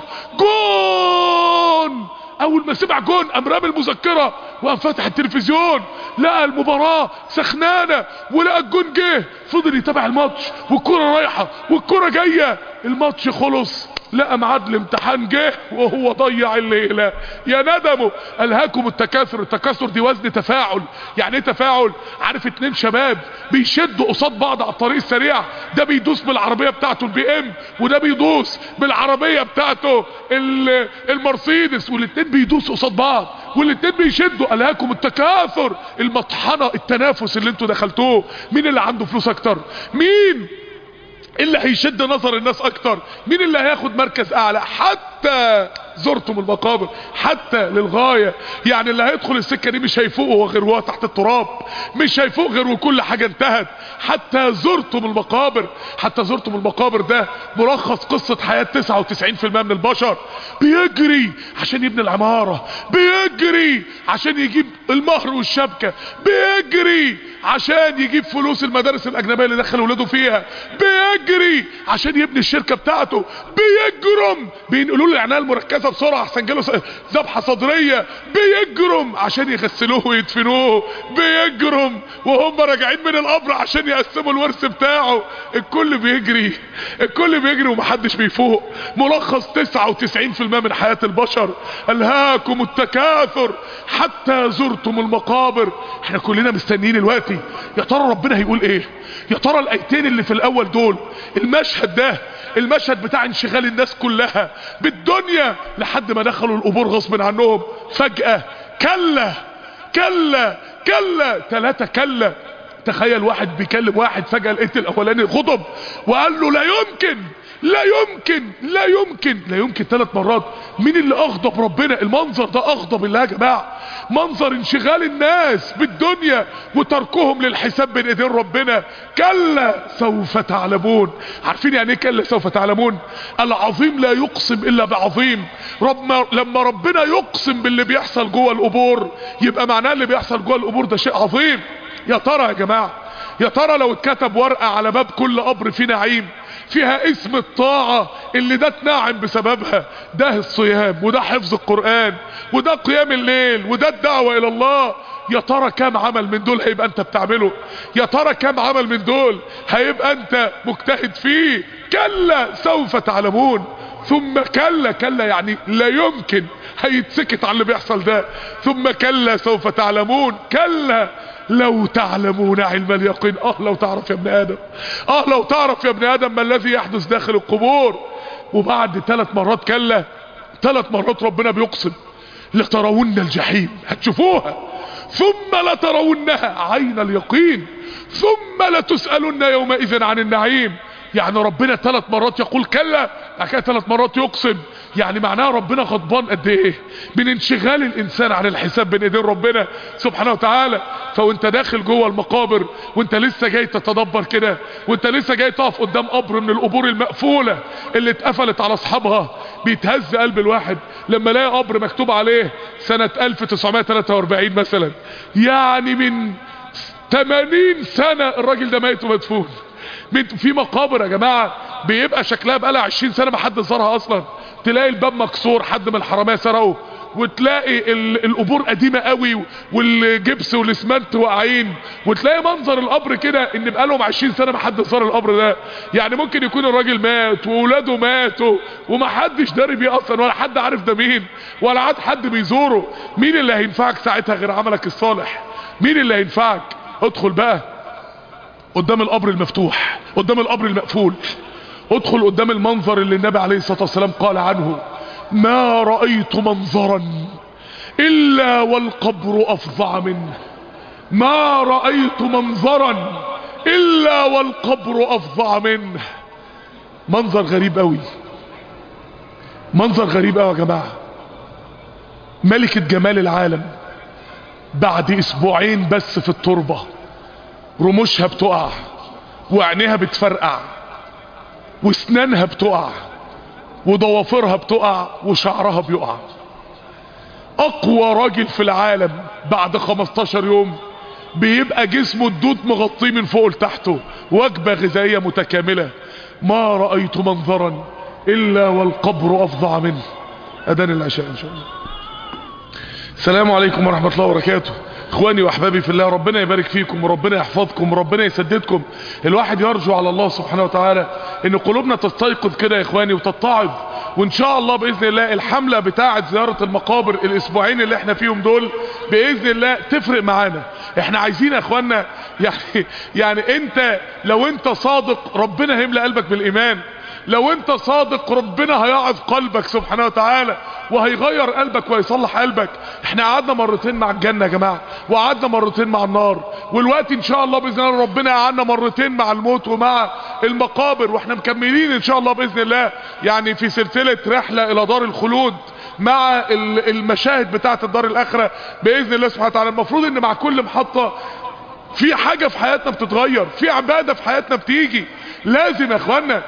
جون اول ما سمع جون قام رامي المذكرة وقام فاتح التلفزيون لقى المباراة سخنانة ولقى الجون جه فضل يتابع الماتش والكرة رايحة والكرة جاية الماتش خلص لقى ميعاد الامتحان جه وهو ضيع الليله يا ندمه الهاكم التكاثر التكاثر دي وزن تفاعل يعني ايه تفاعل عارف اتنين شباب بيشدوا قصاد بعض على الطريق السريع ده بيدوس بالعربيه بتاعته البي ام وده بيدوس بالعربيه بتاعته ال- المرسيدس والاتنين بيدوسوا قصاد بعض والاتنين بيشدوا الهاكم التكاثر المطحنه التنافس اللي انتوا دخلتوه مين اللي عنده فلوس اكتر مين اللي هيشد نظر الناس اكتر مين اللي هياخد مركز اعلى حتى زرتم المقابر حتى للغاية يعني اللي هيدخل السكة دي مش هيفوقه غير وهو تحت التراب مش هيفوق غير وكل حاجة انتهت حتى زرتم المقابر حتى زرتم المقابر ده ملخص قصة حياة 99% من البشر بيجري عشان يبني العمارة بيجري عشان يجيب المهر والشبكة بيجري عشان يجيب فلوس المدارس الاجنبية اللي دخل ولاده فيها بيجري عشان يبني الشركة بتاعته بيجرم بينقلوا له العناية المركزة بسرعة عشان جاله ذبحة صدرية بيجرم عشان يغسلوه ويدفنوه بيجرم وهم راجعين من القبر عشان يقسموا الورث بتاعه الكل بيجري الكل بيجري ومحدش بيفوق ملخص 99% من حياة البشر الهاكم التكاثر حتى زرتم المقابر احنا كلنا مستنيين الوقت يا ترى ربنا هيقول ايه يا ترى الايتين اللي في الاول دول المشهد ده المشهد بتاع انشغال الناس كلها بالدنيا لحد ما دخلوا القبور غصب عنهم فجأة كلا كلا كلا ثلاثة كلا تخيل واحد بيكلم واحد فجأة لقيت الاولاني غضب وقال له لا يمكن لا يمكن لا يمكن لا يمكن ثلاث مرات مين اللي اغضب ربنا المنظر ده اغضب الله يا جماعه منظر انشغال الناس بالدنيا وتركهم للحساب بين ايدين ربنا كلا سوف تعلمون عارفين يعني ايه كلا سوف تعلمون العظيم لا يقسم الا بعظيم رب لما ربنا يقسم باللي بيحصل جوه القبور يبقى معناه اللي بيحصل جوه القبور ده شيء عظيم يا ترى يا جماعه يا ترى لو اتكتب ورقه على باب كل قبر فيه نعيم فيها اسم الطاعة اللي ده اتنعم بسببها ده الصيام وده حفظ القرآن وده قيام الليل وده الدعوة الى الله يا ترى كام عمل من دول هيبقى انت بتعمله يا ترى كام عمل من دول هيبقى انت مجتهد فيه كلا سوف تعلمون ثم كلا كلا يعني لا يمكن هيتسكت على اللي بيحصل ده ثم كلا سوف تعلمون كلا لو تعلمون علم اليقين اه لو تعرف يا ابن ادم اه لو تعرف يا ابن ادم ما الذي يحدث داخل القبور وبعد ثلاث مرات كلا ثلاث مرات ربنا بيقسم لترون الجحيم هتشوفوها ثم لترونها عين اليقين ثم لتسألن يومئذ عن النعيم يعني ربنا ثلاث مرات يقول كلا بعد كده ثلاث مرات يقسم يعني معناها ربنا غضبان قد ايه من انشغال الانسان عن الحساب بين ايدين ربنا سبحانه وتعالى فوانت داخل جوه المقابر وانت لسه جاي تتدبر كده وانت لسه جاي تقف قدام قبر من القبور المقفولة اللي اتقفلت على اصحابها بيتهز قلب الواحد لما لاقي قبر مكتوب عليه سنة 1943 مثلا يعني من 80 سنة الراجل ده ميت ومدفون في مقابر يا جماعة بيبقى شكلها بقالها 20 سنة ما حد زارها اصلا تلاقي الباب مكسور حد من الحرامية سرقه وتلاقي القبور قديمة قوي والجبس والاسمنت واقعين وتلاقي منظر القبر كده ان بقالهم 20 سنة ما حد زار القبر ده يعني ممكن يكون الراجل مات واولاده ماتوا وما حدش داري بيه اصلا ولا حد عارف ده مين ولا عاد حد بيزوره مين اللي هينفعك ساعتها غير عملك الصالح مين اللي هينفعك ادخل بقى قدام القبر المفتوح قدام القبر المقفول ادخل قدام المنظر اللي النبي عليه الصلاة والسلام قال عنه ما رأيت منظرا إلا والقبر أفظع منه ما رأيت منظرا إلا والقبر أفظع منه منظر غريب قوي منظر غريب قوي يا جماعة ملكة جمال العالم بعد اسبوعين بس في التربة رموشها بتقع وعينيها بتفرقع واسنانها بتقع وضوافرها بتقع وشعرها بيقع اقوى راجل في العالم بعد 15 يوم بيبقى جسمه الدود مغطيه من فوق لتحته وجبة غذائية متكاملة ما رأيت منظرا الا والقبر افظع منه اذان العشاء ان شاء الله السلام عليكم ورحمة الله وبركاته اخواني واحبابي في الله ربنا يبارك فيكم وربنا يحفظكم وربنا يسددكم الواحد يرجو على الله سبحانه وتعالى ان قلوبنا تستيقظ كده يا اخواني وتتعظ وان شاء الله باذن الله الحمله بتاعه زياره المقابر الاسبوعين اللي احنا فيهم دول باذن الله تفرق معانا احنا عايزين يا اخوانا يعني يعني انت لو انت صادق ربنا هيملى قلبك بالايمان لو انت صادق ربنا هيعظ قلبك سبحانه وتعالى وهيغير قلبك ويصلح قلبك احنا قعدنا مرتين مع الجنة يا جماعة وقعدنا مرتين مع النار والوقت ان شاء الله باذن الله ربنا قعدنا مرتين مع الموت ومع المقابر واحنا مكملين ان شاء الله باذن الله يعني في سلسلة رحلة الى دار الخلود مع المشاهد بتاعة الدار الاخرة باذن الله سبحانه وتعالى المفروض ان مع كل محطة في حاجة في حياتنا بتتغير في عبادة في حياتنا بتيجي لازم يا اخوانا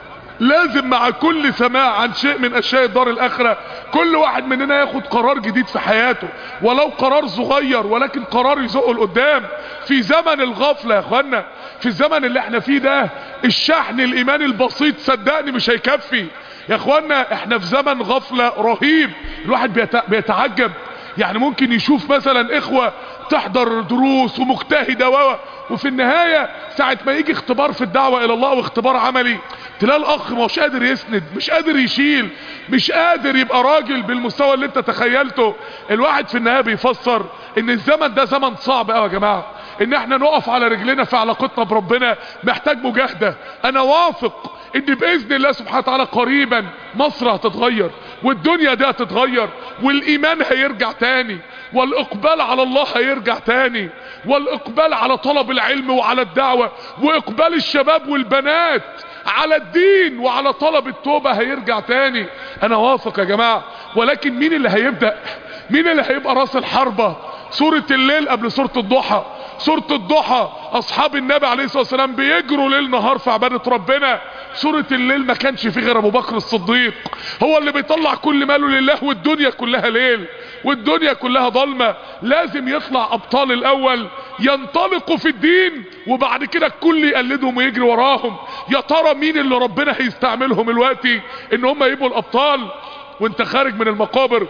لازم مع كل سماع عن شيء من اشياء الدار الاخرة كل واحد مننا ياخد قرار جديد في حياته ولو قرار صغير ولكن قرار يزقه لقدام في زمن الغفلة يا اخوانا في الزمن اللي احنا فيه ده الشحن الايماني البسيط صدقني مش هيكفي يا اخوانا احنا في زمن غفلة رهيب الواحد بيتعجب يعني ممكن يشوف مثلا اخوة تحضر دروس ومجتهدة و وفي النهاية ساعة ما يجي اختبار في الدعوة الى الله واختبار عملي تلاقي الاخ مش قادر يسند مش قادر يشيل مش قادر يبقى راجل بالمستوى اللي انت تخيلته الواحد في النهاية بيفسر ان الزمن ده زمن صعب قوي يا جماعة ان احنا نقف على رجلنا في علاقتنا بربنا محتاج مجاهدة انا واثق ان باذن الله سبحانه وتعالى قريبا مصر هتتغير والدنيا دي هتتغير والايمان هيرجع تاني والاقبال على الله هيرجع تاني والاقبال على طلب العلم وعلى الدعوة واقبال الشباب والبنات على الدين وعلى طلب التوبة هيرجع تاني انا واثق يا جماعة ولكن مين اللي هيبدأ مين اللي هيبقى راس الحربة سورة الليل قبل سورة الضحى سورة الضحى اصحاب النبي عليه الصلاة والسلام بيجروا ليل نهار في عبادة ربنا سورة الليل ما كانش فيه غير ابو بكر الصديق هو اللي بيطلع كل ماله لله والدنيا كلها ليل والدنيا كلها ضلمة لازم يطلع ابطال الاول ينطلقوا في الدين وبعد كده الكل يقلدهم ويجري وراهم يا ترى مين اللي ربنا هيستعملهم الوقتي ان هم يبقوا الابطال وانت خارج من المقابر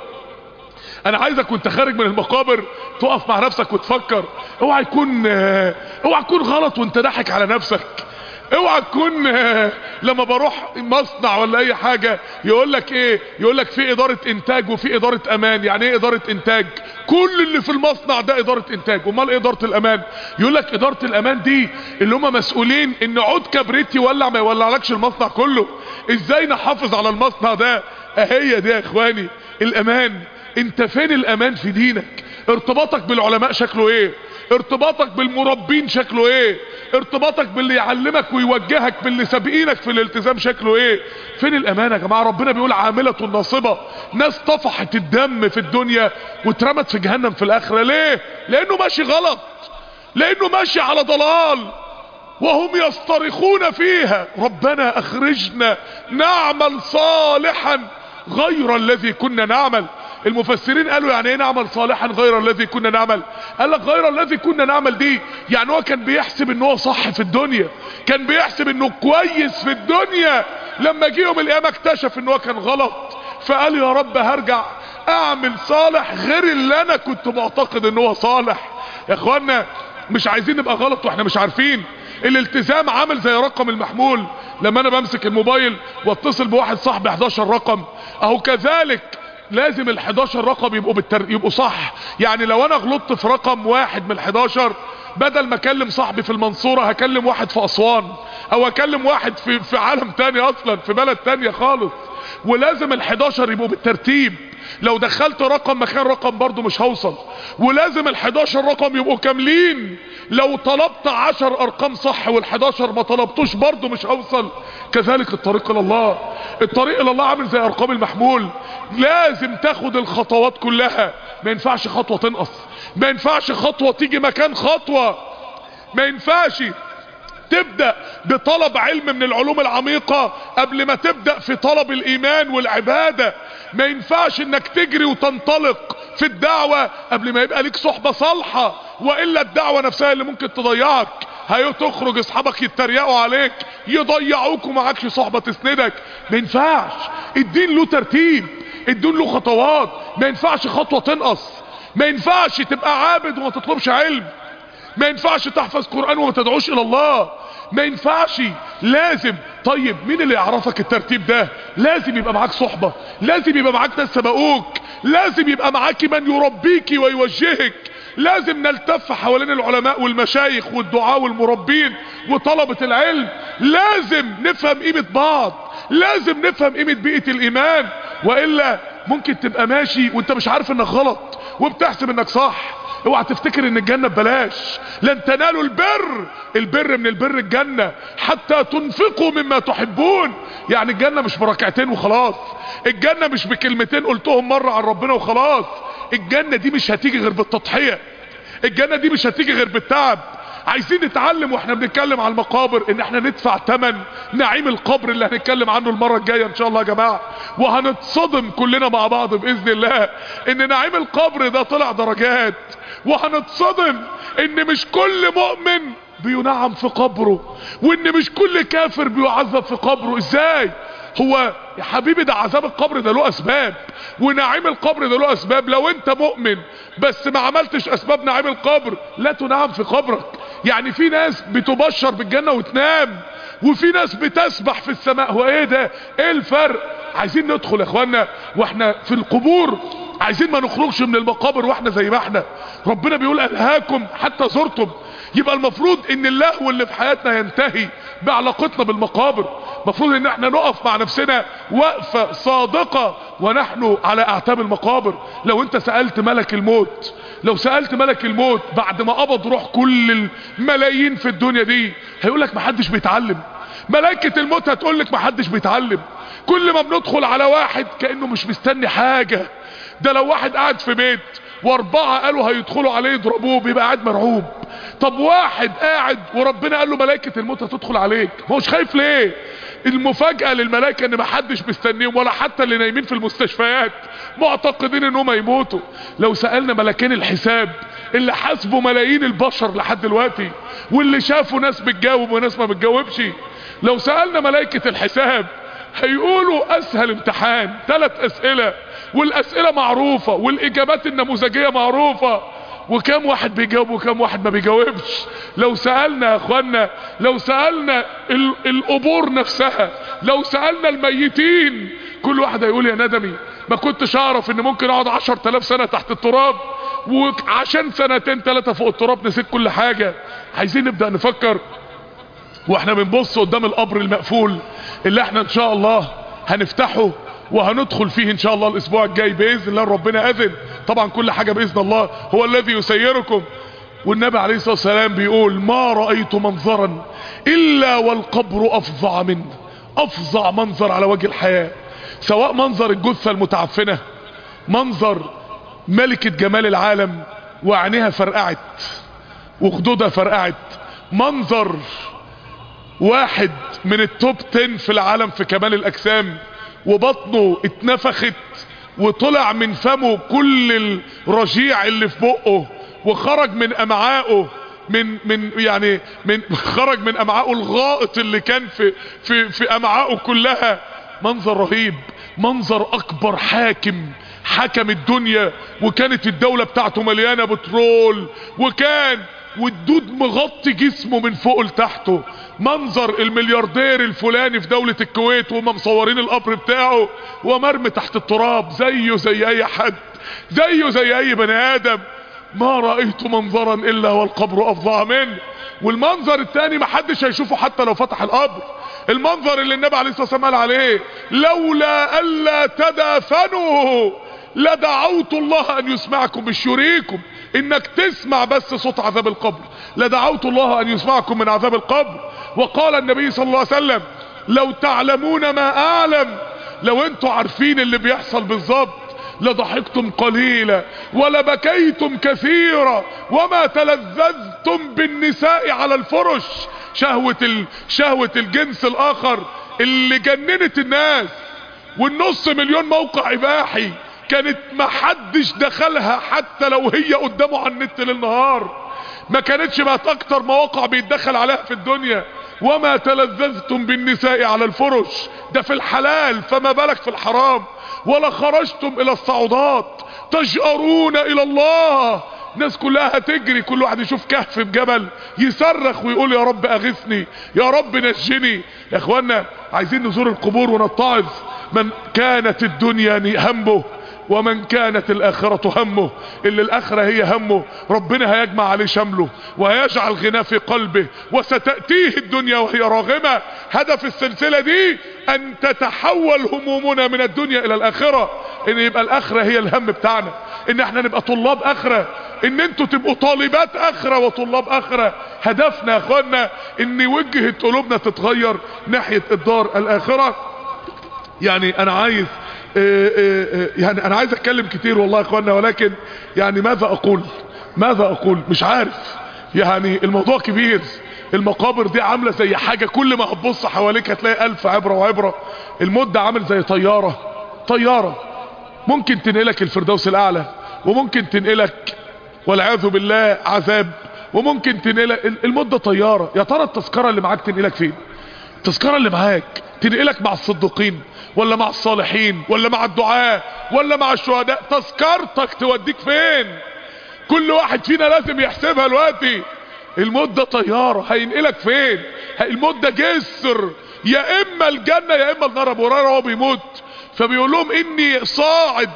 انا عايزك وانت خارج من المقابر تقف مع نفسك وتفكر اوعى يكون اوعى يكون غلط وانت ضاحك على نفسك اوعى تكون لما بروح مصنع ولا اي حاجة يقول لك ايه يقول لك في ادارة انتاج وفي ادارة امان يعني ايه ادارة انتاج كل اللي في المصنع ده ادارة انتاج امال ايه ادارة الامان يقول لك ادارة الامان دي اللي هم مسؤولين ان عود كبريت يولع ما يولعلكش المصنع كله ازاي نحافظ على المصنع ده اهي دي يا اخواني الامان انت فين الامان في دينك ارتباطك بالعلماء شكله ايه ارتباطك بالمربين شكله ايه ارتباطك باللي يعلمك ويوجهك باللي سابقينك في الالتزام شكله ايه فين الامانه يا جماعه ربنا بيقول عامله ناصبه ناس طفحت الدم في الدنيا واترمت في جهنم في الاخره ليه لانه ماشي غلط لانه ماشي على ضلال وهم يصطرخون فيها ربنا اخرجنا نعمل صالحا غير الذي كنا نعمل المفسرين قالوا يعني ايه نعمل صالحا غير الذي كنا نعمل قال لك غير الذي كنا نعمل دي يعني هو كان بيحسب ان هو صح في الدنيا كان بيحسب انه كويس في الدنيا لما جه يوم القيامه اكتشف ان هو كان غلط فقال يا رب هرجع اعمل صالح غير اللي انا كنت معتقد ان هو صالح يا اخوانا مش عايزين نبقى غلط واحنا مش عارفين الالتزام عامل زي رقم المحمول لما انا بمسك الموبايل واتصل بواحد صاحبي 11 رقم اهو كذلك لازم ال 11 رقم يبقوا بالتر... يبقوا صح يعني لو انا غلطت في رقم واحد من ال 11 بدل ما اكلم صاحبي في المنصورة هكلم واحد في اسوان او اكلم واحد في, في عالم تاني اصلا في بلد تانية خالص ولازم ال 11 يبقوا بالترتيب لو دخلت رقم مكان رقم برضو مش هوصل ولازم ال 11 رقم يبقوا كاملين لو طلبت 10 ارقام صح وال 11 ما طلبتوش برضو مش هوصل كذلك الطريق الى الله الطريق الى الله عامل زي ارقام المحمول لازم تاخد الخطوات كلها ما ينفعش خطوة تنقص ما ينفعش خطوة تيجي مكان خطوة ما ينفعش تبدأ بطلب علم من العلوم العميقة قبل ما تبدأ في طلب الايمان والعبادة ما ينفعش انك تجري وتنطلق في الدعوة قبل ما يبقى ليك صحبة صالحة وإلا الدعوة نفسها اللي ممكن تضيعك هي تخرج اصحابك يتريقوا عليك يضيعوك ومعكش صحبة تسندك ما ينفعش الدين له ترتيب الدين له خطوات ما ينفعش خطوة تنقص ما ينفعش تبقى عابد وما تطلبش علم ما ينفعش تحفظ قرآن وما تدعوش الى الله ما ينفعش لازم طيب مين اللي يعرفك الترتيب ده لازم يبقى معاك صحبة لازم يبقى معاك ناس سبقوك لازم يبقى معاك من يربيك ويوجهك لازم نلتف حوالين العلماء والمشايخ والدعاء والمربين وطلبة العلم لازم نفهم قيمة بعض لازم نفهم قيمة بيئة الايمان وإلا ممكن تبقى ماشي وانت مش عارف انك غلط وبتحسب انك صح اوعى تفتكر ان الجنة ببلاش لن تنالوا البر البر من البر الجنة حتى تنفقوا مما تحبون يعني الجنة مش بركعتين وخلاص الجنة مش بكلمتين قلتهم مرة عن ربنا وخلاص الجنة دي مش هتيجي غير بالتضحية الجنة دي مش هتيجي غير بالتعب عايزين نتعلم واحنا بنتكلم على المقابر ان احنا ندفع تمن نعيم القبر اللي هنتكلم عنه المرة الجاية ان شاء الله يا جماعة وهنتصدم كلنا مع بعض باذن الله ان نعيم القبر ده طلع درجات وهنتصدم ان مش كل مؤمن بينعم في قبره وان مش كل كافر بيعذب في قبره ازاي هو يا حبيبي ده عذاب القبر ده له اسباب ونعيم القبر ده له اسباب لو انت مؤمن بس ما عملتش اسباب نعيم القبر لا تنعم في قبرك يعني في ناس بتبشر بالجنة وتنام وفي ناس بتسبح في السماء هو ايه ده ايه الفرق عايزين ندخل يا اخوانا واحنا في القبور عايزين ما نخرجش من المقابر واحنا زي ما احنا ربنا بيقول الهاكم حتى زرتم يبقى المفروض ان اللهو اللي في حياتنا ينتهي بعلاقتنا بالمقابر المفروض ان احنا نقف مع نفسنا وقفة صادقة ونحن على اعتاب المقابر لو انت سألت ملك الموت لو سألت ملك الموت بعد ما قبض روح كل الملايين في الدنيا دي هيقولك محدش بيتعلم ملائكة الموت هتقولك محدش بيتعلم كل ما بندخل على واحد كأنه مش مستني حاجة ده لو واحد قاعد في بيت واربعة قالوا هيدخلوا عليه يضربوه بيبقى قاعد مرعوب طب واحد قاعد وربنا قال له ملائكة الموت هتدخل عليك هو مش خايف ليه المفاجأة للملائكة ان محدش مستنيهم ولا حتى اللي نايمين في المستشفيات معتقدين انهم هيموتوا لو سألنا ملاكين الحساب اللي حاسبوا ملايين البشر لحد دلوقتي واللي شافوا ناس بتجاوب وناس ما بتجاوبش لو سألنا ملائكة الحساب هيقولوا اسهل امتحان ثلاث اسئلة والاسئلة معروفة والاجابات النموذجية معروفة وكم واحد بيجاوب وكم واحد ما بيجاوبش لو سألنا يا اخوانا لو سألنا ال- القبور نفسها لو سألنا الميتين كل واحد هيقول يا ندمي ما كنتش اعرف ان ممكن اقعد عشر تلاف سنة تحت التراب وعشان سنتين ثلاثة فوق التراب نسيت كل حاجة عايزين نبدأ نفكر واحنا بنبص قدام القبر المقفول اللي احنا ان شاء الله هنفتحه وهندخل فيه ان شاء الله الاسبوع الجاي باذن الله ربنا اذن طبعا كل حاجة باذن الله هو الذي يسيركم والنبي عليه الصلاة والسلام بيقول ما رأيت منظرا الا والقبر افظع منه افظع منظر على وجه الحياة سواء منظر الجثة المتعفنة منظر ملكة جمال العالم وعينيها فرقعت وخدودها فرقعت منظر واحد من التوب 10 في العالم في كمال الاجسام وبطنه اتنفخت وطلع من فمه كل الرجيع اللي في بقه وخرج من امعائه من من يعني من خرج من امعائه الغائط اللي كان في في في امعائه كلها منظر رهيب منظر اكبر حاكم حكم الدنيا وكانت الدولة بتاعته مليانة بترول وكان والدود مغطي جسمه من فوق لتحته منظر الملياردير الفلاني في دولة الكويت وهم مصورين القبر بتاعه ومرمي تحت التراب زيه زي اي حد زيه زي اي بني ادم ما رأيت منظرا الا والقبر افظع منه والمنظر التاني محدش هيشوفه حتى لو فتح القبر المنظر اللي النبي عليه الصلاة والسلام قال عليه لولا الا تدافنوا لدعوت الله ان يسمعكم مش يريكم انك تسمع بس صوت عذاب القبر لدعوت الله ان يسمعكم من عذاب القبر وقال النبي صلى الله عليه وسلم لو تعلمون ما اعلم لو انتوا عارفين اللي بيحصل بالظبط لضحكتم قليلا ولبكيتم كثيرا وما تلذذتم بالنساء على الفرش شهوة, ال... شهوة الجنس الاخر اللي جننت الناس والنص مليون موقع اباحي كانت محدش دخلها حتى لو هي قدامه على النت للنهار ما كانتش بقت اكتر مواقع بيتدخل عليها في الدنيا وما تلذذتم بالنساء على الفرش ده في الحلال فما بالك في الحرام ولا خرجتم الى الصعودات تجأرون الى الله الناس كلها هتجري كل واحد يشوف كهف في جبل يصرخ ويقول يا رب اغثني يا رب نجني يا اخوانا عايزين نزور القبور ونتعظ من كانت الدنيا همه ومن كانت الآخرة همه اللي الآخرة هي همه ربنا هيجمع عليه شمله وهيجعل غناه في قلبه وستأتيه الدنيا وهي راغمة هدف السلسلة دي أن تتحول همومنا من الدنيا إلى الآخرة إن يبقى الآخرة هي الهم بتاعنا إن احنا نبقى طلاب آخرة إن انتوا تبقوا طالبات آخرة وطلاب آخرة هدفنا يا أخوانا إن وجهة قلوبنا تتغير ناحية الدار الآخرة يعني أنا عايز إيه إيه يعني انا عايز اتكلم كتير والله يا اخوانا ولكن يعني ماذا اقول ماذا اقول مش عارف يعني الموضوع كبير المقابر دي عاملة زي حاجة كل ما هتبص حواليك هتلاقي الف عبرة وعبرة الموت ده عامل زي طيارة طيارة ممكن تنقلك الفردوس الاعلى وممكن تنقلك والعياذ بالله عذاب وممكن تنقلك الموت ده طيارة يا ترى التذكرة اللي معاك تنقلك فين التذكرة اللي معاك تنقلك مع الصديقين ولا مع الصالحين ولا مع الدعاء ولا مع الشهداء تذكرتك توديك فين كل واحد فينا لازم يحسبها دلوقتي الموت ده طيارة هينقلك فين الموت ده جسر يا اما الجنة يا اما النار ابو هريره وهو بيموت فبيقول لهم اني صاعد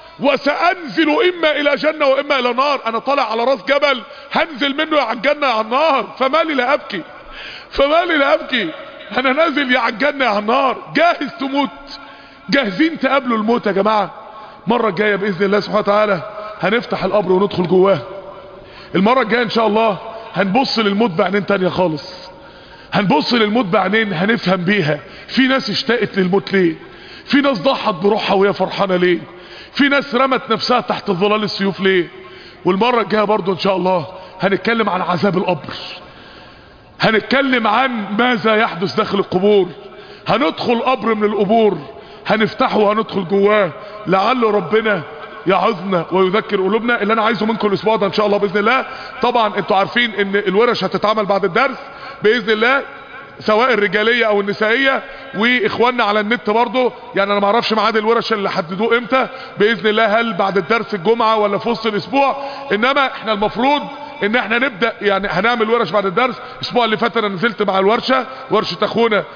وسأنزل اما الى جنة واما الى نار انا طالع على راس جبل هنزل منه يا على الجنة يا على النار فمالي لا ابكي فمالي لا ابكي انا نازل يا على الجنة يا على النار جاهز تموت جاهزين تقابلوا الموت يا جماعة المرة الجاية بإذن الله سبحانه وتعالى هنفتح القبر وندخل جواه المرة الجاية ان شاء الله هنبص للموت بعينين تانية خالص هنبص للموت بعينين هنفهم بيها في ناس اشتاقت للموت ليه في ناس ضحت بروحها وهي فرحانة ليه في ناس رمت نفسها تحت ظلال السيوف ليه والمرة الجاية برضو ان شاء الله هنتكلم عن عذاب القبر هنتكلم عن ماذا يحدث داخل القبور هندخل قبر من القبور هنفتحه وهندخل جواه لعل ربنا يعظنا ويذكر قلوبنا اللي انا عايزه منكم الاسبوع ده ان شاء الله باذن الله طبعا انتوا عارفين ان الورش هتتعمل بعد الدرس باذن الله سواء الرجاليه او النسائيه واخواننا على النت برضه يعني انا ما اعرفش ميعاد الورش اللي حددوه امتى باذن الله هل بعد الدرس الجمعه ولا في وسط الاسبوع انما احنا المفروض ان احنا نبدأ يعني هنعمل ورش بعد الدرس الاسبوع اللي فات انا نزلت مع الورشة ورشة اخونا اه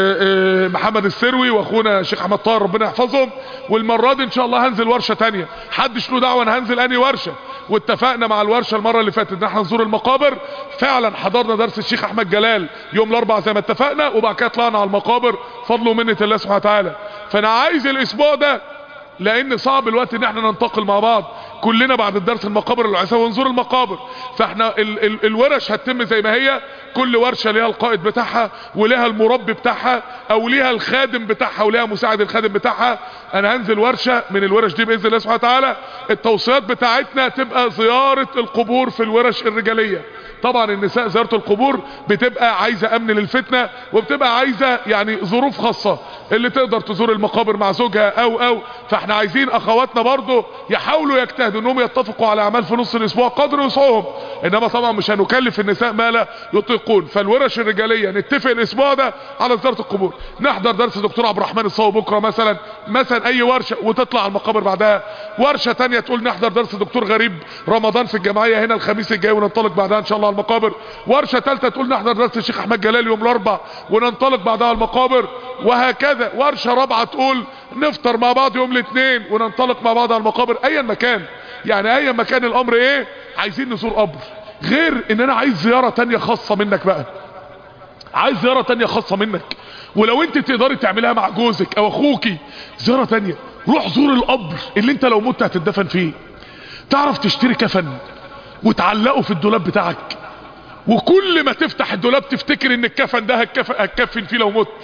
اه محمد السروي واخونا الشيخ احمد طاهر ربنا يحفظهم والمرة دي ان شاء الله هنزل ورشة تانية حدش له دعوة انا هنزل اني ورشة واتفقنا مع الورشة المرة اللي فاتت ان احنا نزور المقابر فعلا حضرنا درس الشيخ احمد جلال يوم الاربعاء زي ما اتفقنا وبعد كده طلعنا على المقابر فضل ومنة الله سبحانه وتعالى فانا عايز الاسبوع ده لان صعب الوقت ان احنا ننتقل مع بعض كلنا بعد الدرس المقابر العساوي ونزور المقابر فاحنا ال ال الورش هتتم زي ما هي كل ورشة ليها القائد بتاعها وليها المربي بتاعها او ليها الخادم بتاعها وليها مساعد الخادم بتاعها انا هنزل ورشة من الورش دي باذن الله سبحانه وتعالى التوصيات بتاعتنا تبقى زيارة القبور في الورش الرجالية طبعا النساء زيارة القبور بتبقى عايزة امن للفتنة وبتبقى عايزة يعني ظروف خاصة اللي تقدر تزور المقابر مع زوجها او او فاحنا عايزين اخواتنا برضو يحاولوا يجتهدوا انهم يتفقوا على اعمال في نص الاسبوع قدر وسعهم انما طبعا مش هنكلف النساء ما لا يطيقون فالورش الرجالية نتفق الاسبوع ده على زيارة القبور نحضر درس دكتور عبد الرحمن الصاوي بكرة مثلا مثلا اي ورشة وتطلع على المقابر بعدها ورشة تانية تقول نحضر درس دكتور غريب رمضان في الجمعية هنا الخميس الجاي وننطلق بعدها ان شاء الله على المقابر ورشة ثالثة تقول نحضر درس الشيخ احمد جلال يوم الاربع وننطلق بعدها على المقابر وهكذا ورشة رابعة تقول نفطر مع بعض يوم الاثنين وننطلق مع بعض على المقابر ايا مكان يعني ايا مكان الامر ايه عايزين نزور قبر غير ان انا عايز زيارة تانية خاصة منك بقى عايز زيارة تانية خاصة منك ولو انت تقدري تعملها مع جوزك او اخوكي زيارة تانية روح زور القبر اللي انت لو مت هتدفن فيه تعرف تشتري كفن وتعلقه في الدولاب بتاعك وكل ما تفتح الدولاب تفتكر ان الكفن ده هتكفن فيه لو مت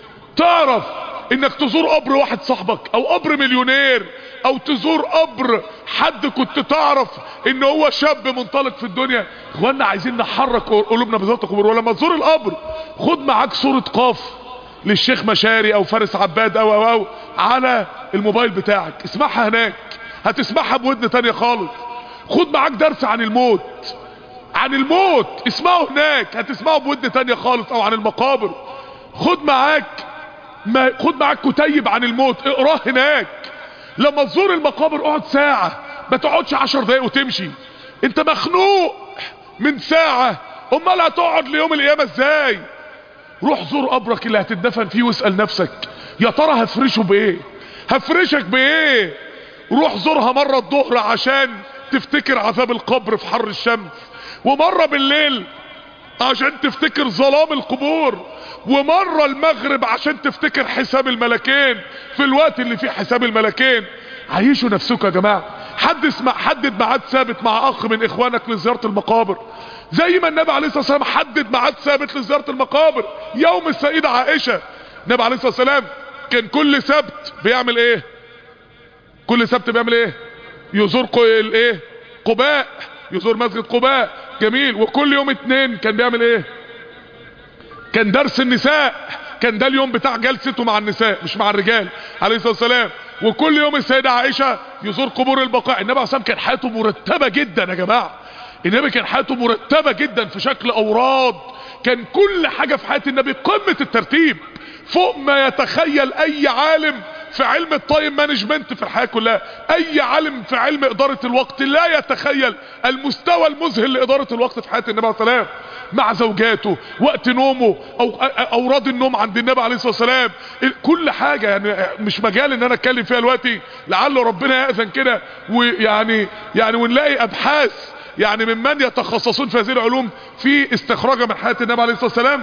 تعرف انك تزور قبر واحد صاحبك او قبر مليونير او تزور قبر حد كنت تعرف ان هو شاب منطلق في الدنيا اخوانا عايزين نحرك قلوبنا بذات القبور ولما تزور القبر خد معاك صورة قاف للشيخ مشاري او فارس عباد او او او على الموبايل بتاعك اسمعها هناك هتسمعها بودن تانية خالص خد معاك درس عن الموت عن الموت اسمعه هناك هتسمعه بودن تانية خالص او عن المقابر خد معاك ما خد معاك كتيب عن الموت اقراه هناك لما تزور المقابر اقعد ساعة ما تقعدش عشر دقايق وتمشي انت مخنوق من ساعة امال هتقعد ليوم القيامة ازاي روح زور قبرك اللي هتدفن فيه واسأل نفسك يا ترى هفرشه بايه هفرشك بايه روح زورها مرة الظهر عشان تفتكر عذاب القبر في حر الشمس ومرة بالليل عشان تفتكر ظلام القبور ومرة المغرب عشان تفتكر حساب الملكين في الوقت اللي فيه حساب الملكين عيشوا نفسكم يا جماعة حد اسمع حدد ميعاد ثابت مع اخ من اخوانك لزيارة المقابر زي ما النبي عليه الصلاة والسلام حدد ميعاد ثابت لزيارة المقابر يوم السيدة عائشة النبي عليه الصلاة والسلام كان كل سبت بيعمل ايه كل سبت بيعمل ايه يزور قو- الايه قباء يزور مسجد قباء جميل وكل يوم اتنين كان بيعمل ايه كان درس النساء كان ده اليوم بتاع جلسته مع النساء مش مع الرجال عليه الصلاة والسلام وكل يوم السيدة عائشة يزور قبور البقاء النبي عليه الصلاة والسلام كان حياته مرتبة جدا يا جماعة النبي كان حياته مرتبة جدا في شكل اوراد كان كل حاجة في حياة النبي قمة الترتيب فوق ما يتخيل اي عالم في علم التايم مانجمنت في الحياة كلها اي عالم في علم ادارة الوقت لا يتخيل المستوى المذهل لادارة الوقت في حياة النبي عليه الصلاة والسلام مع زوجاته وقت نومه او اوراد النوم عند النبي عليه الصلاة والسلام كل حاجة يعني مش مجال ان انا اتكلم فيها دلوقتي لعل ربنا يأذن كده ويعني يعني ونلاقي ابحاث يعني ممن يتخصصون في هذه العلوم في استخراجها من حياة النبي عليه الصلاة والسلام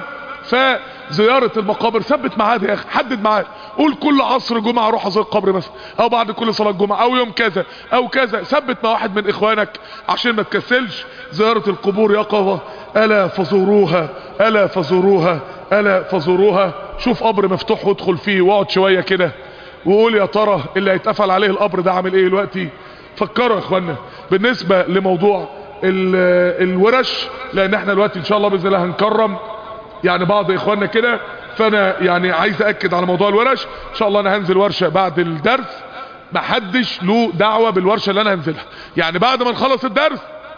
فزيارة المقابر ثبت ميعاد يا اخي حدد ميعاد قول كل عصر جمعة اروح ازور القبر مثلا او بعد كل صلاة جمعة او يوم كذا او كذا ثبت مع واحد من اخوانك عشان ما تكسلش زيارة القبور يقظة الا فزوروها الا فزوروها الا فزوروها شوف قبر مفتوح وادخل فيه واقعد شوية كده وقول يا ترى اللي هيتقفل عليه القبر ده عامل ايه دلوقتي فكروا يا اخوانا بالنسبة لموضوع ال- الورش لان احنا دلوقتي ان شاء الله باذن الله هنكرم يعني بعض اخواننا كده فانا يعني عايز اكد على موضوع الورش ان شاء الله انا هنزل ورشة بعد الدرس محدش له دعوة بالورشة اللي انا هنزلها يعني بعد ما نخلص الدرس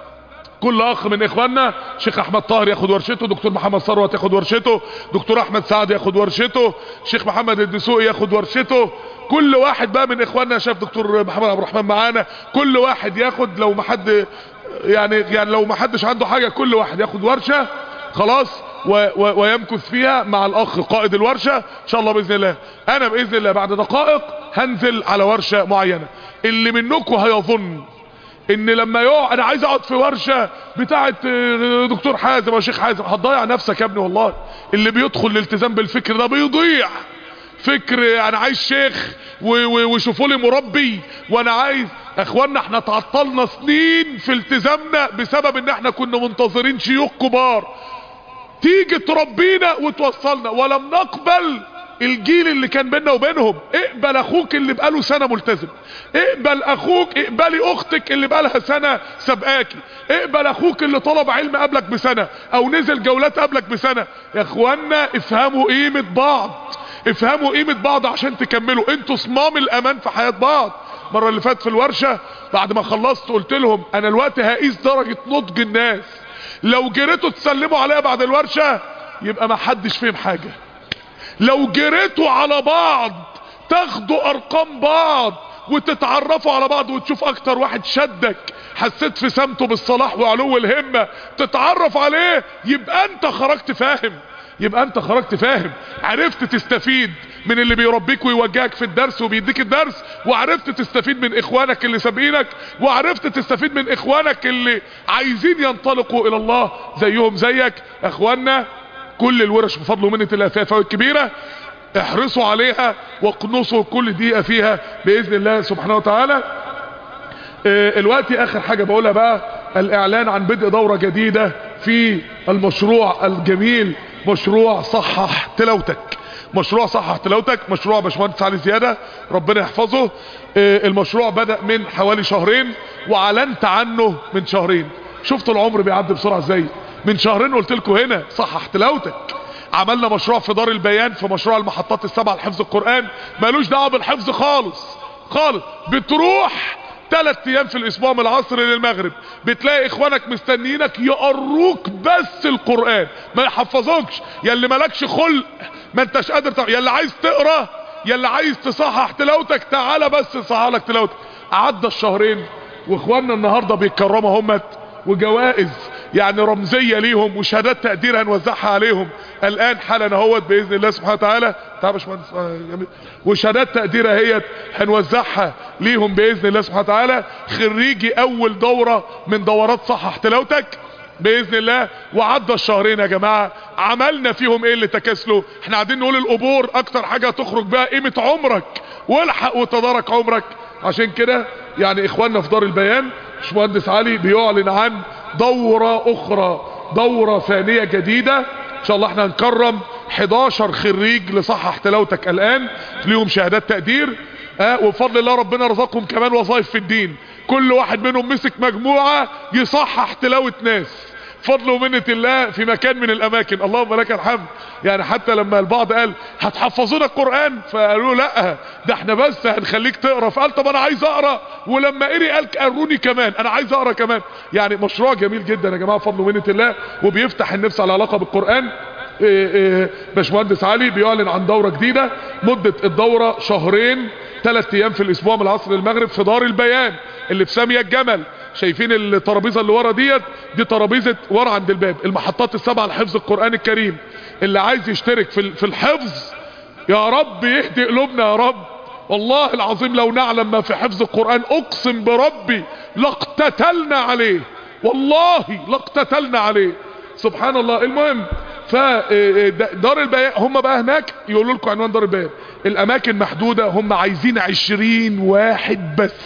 كل اخ من اخواننا شيخ احمد طاهر ياخد ورشته دكتور محمد ثروت ياخد ورشته دكتور احمد سعد ياخد ورشته شيخ محمد الدسوقي ياخد ورشته كل واحد بقى من اخواننا شاف دكتور محمد عبد الرحمن معانا كل واحد ياخد لو ما حد يعني يعني لو ما حدش عنده حاجة كل واحد ياخد ورشة خلاص و و ويمكث فيها مع الاخ قائد الورشة ان شاء الله باذن الله انا باذن الله بعد دقائق هنزل على ورشة معينة اللي منكم هيظن ان لما يقع انا عايز اقعد في ورشة بتاعة آه، دكتور حازم او شيخ حازم هتضيع نفسك يا ابني والله اللي بيدخل الالتزام بالفكر ده بيضيع فكر انا عايز شيخ و- و- وشوفوا لي مربي وانا عايز اخوانا احنا تعطلنا سنين في التزامنا بسبب ان احنا كنا منتظرين شيوخ كبار تيجي تربينا وتوصلنا ولم نقبل الجيل اللي كان بيننا وبينهم اقبل اخوك اللي بقاله سنة ملتزم اقبل اخوك اقبلي اختك اللي بقالها سنة سبقاكي اقبل اخوك اللي طلب علم قبلك بسنة او نزل جولات قبلك بسنة يا اخوانا افهموا قيمة بعض افهموا قيمة بعض عشان تكملوا انتوا صمام الامان في حياة بعض المرة اللي فاتت في الورشة بعد ما خلصت قلت لهم انا الوقت هقيس درجة نضج الناس لو جريتوا تسلموا عليها بعد الورشة يبقى ما حدش فيهم حاجة لو جريتوا على بعض تاخدوا ارقام بعض وتتعرفوا على بعض وتشوف اكتر واحد شدك حسيت في سمته بالصلاح وعلو الهمة تتعرف عليه يبقى انت خرجت فاهم يبقى انت خرجت فاهم عرفت تستفيد من اللي بيربيك ويوجهك في الدرس وبيديك الدرس وعرفت تستفيد من اخوانك اللي سابقينك وعرفت تستفيد من اخوانك اللي عايزين ينطلقوا الى الله زيهم زيك اخواننا كل الورش بفضل ومنة الله فيها فوائد كبيرة احرصوا عليها واقنصوا كل دقيقة فيها بإذن الله سبحانه وتعالى اه الوقت اخر حاجة بقولها بقى الاعلان عن بدء دورة جديدة في المشروع الجميل مشروع صحح تلاوتك مشروع صحح تلاوتك مشروع باشمهندس علي زيادة ربنا يحفظه اه المشروع بدأ من حوالي شهرين واعلنت عنه من شهرين شفتوا العمر بيعدي بسرعة ازاي من شهرين قلت لكم هنا صحح تلاوتك عملنا مشروع في دار البيان في مشروع المحطات السبعة لحفظ القرآن مالوش دعوه بالحفظ خالص خالص بتروح ثلاث ايام في الاسبوع من العصر للمغرب بتلاقي اخوانك مستنيينك يقروك بس القرآن ما يحفظوكش يا اللي مالكش خلق ما انتش قادر تع... يا اللي عايز تقرا يا اللي عايز تصحح تلاوتك تعالى بس صحح لك تلاوتك عدى الشهرين واخواننا النهارده بيتكرموا همت وجوائز يعني رمزية ليهم وشهادات تقدير هنوزعها عليهم الان حالا اهوت باذن الله سبحانه وتعالى تعال يا باشمهندس آه، جميل. وشهادات تقدير اهيت هنوزعها ليهم باذن الله سبحانه وتعالى خريجي اول دورة من دورات صحح تلاوتك باذن الله وعدى الشهرين يا جماعة عملنا فيهم ايه اللي تكاسلوا احنا قاعدين نقول القبور اكتر حاجة تخرج بها قيمة عمرك والحق وتدارك عمرك عشان كده يعني اخواننا في دار البيان باشمهندس علي بيعلن عن دورة اخرى دورة ثانية جديدة ان شاء الله احنا هنكرم 11 خريج لصحح تلاوتك الان ليهم شهادات تقدير اه وبفضل الله ربنا رزقهم كمان وظائف في الدين كل واحد منهم مسك مجموعة يصحح تلاوة ناس فضل ومنة الله في مكان من الاماكن اللهم لك الحمد يعني حتى لما البعض قال هتحفظونا القرآن فقالوا لا ده احنا بس هنخليك تقرا فقال طب انا عايز اقرا ولما قري قال قروني كمان انا عايز اقرا كمان يعني مشروع جميل جدا يا جماعه فضل ومنة الله وبيفتح النفس على علاقه بالقرآن إيه إيه باشمهندس علي بيعلن عن دورة جديدة مدة الدورة شهرين ثلاث ايام في الاسبوع من العصر للمغرب في دار البيان اللي في سامية الجمل شايفين الترابيزه اللي ورا ديت دي ترابيزه ورا عند الباب المحطات السبعه لحفظ القران الكريم اللي عايز يشترك في في الحفظ يا رب يهدي قلوبنا يا رب والله العظيم لو نعلم ما في حفظ القران اقسم بربي لاقتتلنا عليه والله لاقتتلنا عليه سبحان الله المهم فدار البيان هم بقى هناك يقولوا لكم عنوان دار البيان الاماكن محدوده هم عايزين عشرين واحد بس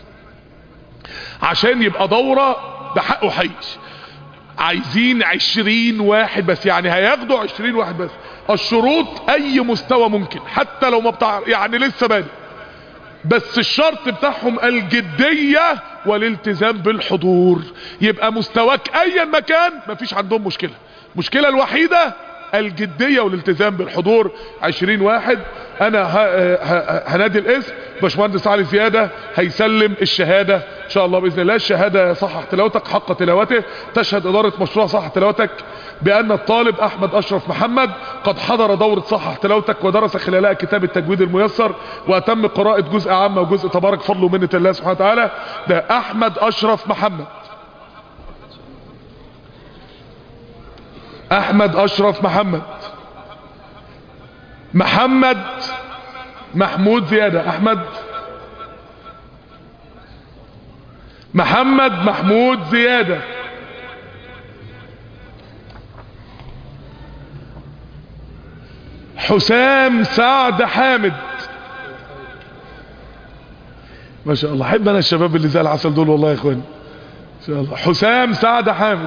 عشان يبقى دورة بحقه حي عايزين عشرين واحد بس يعني هياخدوا عشرين واحد بس الشروط اي مستوى ممكن حتى لو ما بتاع يعني لسه بادئ بس الشرط بتاعهم الجدية والالتزام بالحضور يبقى مستواك ايا مكان مفيش عندهم مشكلة مشكلة الوحيدة الجدية والالتزام بالحضور عشرين واحد انا هنادي الاسم باشمهندس علي زيادة هيسلم الشهادة ان شاء الله باذن الله الشهادة صحح تلاوتك حق تلاوته تشهد ادارة مشروع صحح تلاوتك بان الطالب احمد اشرف محمد قد حضر دورة صحح تلاوتك ودرس خلالها كتاب التجويد الميسر واتم قراءة جزء عامة وجزء تبارك فضل ومنة الله سبحانه وتعالى ده احمد اشرف محمد احمد اشرف محمد محمد محمود زيادة احمد محمد محمود زيادة حسام سعد حامد ما شاء الله حب انا الشباب اللي زي العسل دول والله يا اخواني ان شاء الله حسام سعد حامد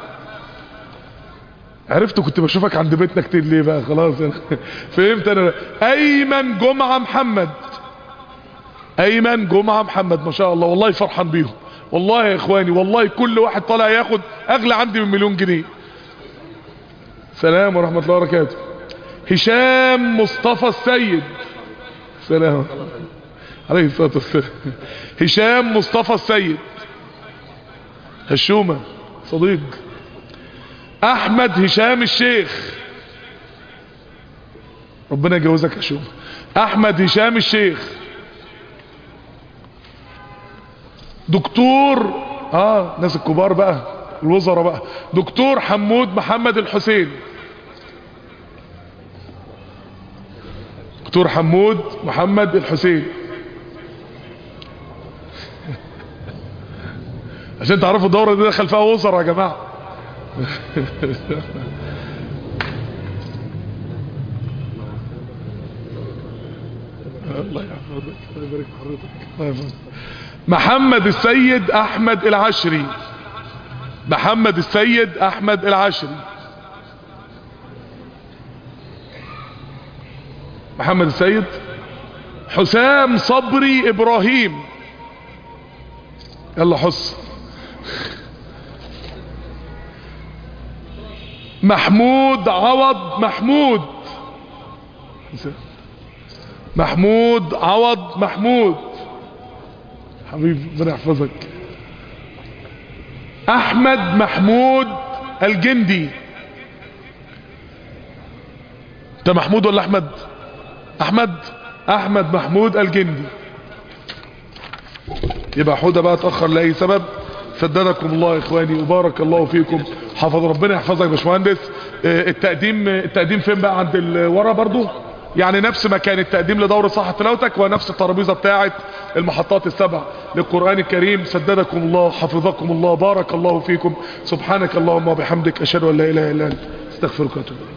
عرفت كنت بشوفك عند بيتنا كتير ليه بقى خلاص أنا فهمت انا ايمن جمعة محمد ايمن جمعة محمد ما شاء الله والله فرحان بيهم والله يا اخواني والله كل واحد طالع ياخد اغلى عندي من مليون جنيه سلام ورحمة الله وبركاته هشام مصطفى السيد سلام عليه الصلاة والسلام هشام مصطفى السيد هشومة صديق احمد هشام الشيخ ربنا يجوزك يا شوم احمد هشام الشيخ دكتور اه ناس الكبار بقى الوزراء بقى دكتور حمود محمد الحسين دكتور حمود محمد الحسين عشان تعرفوا الدورة دي دخل فيها وزراء يا جماعة الله يحفظك الله يبارك في حضرتك الله يحفظك محمد السيد احمد العشري محمد السيد احمد العشري محمد السيد حسام صبري ابراهيم يلا حس محمود عوض محمود محمود عوض محمود حبيبي ربنا يحفظك احمد محمود الجندي انت محمود ولا احمد احمد احمد محمود الجندي يبقى حوده بقى اتاخر لاي سبب سددكم الله يا اخواني وبارك الله فيكم حفظ ربنا يحفظك يا باشمهندس آه، التقديم التقديم فين بقى عند ال- ورا برضو يعني نفس مكان التقديم لدورة صحة تلاوتك ونفس الترابيزة بتاعت المحطات السبع للقرآن الكريم سددكم الله حفظكم الله بارك الله فيكم سبحانك اللهم وبحمدك أشهد أن لا إله إلا أنت استغفرك واتوب إليك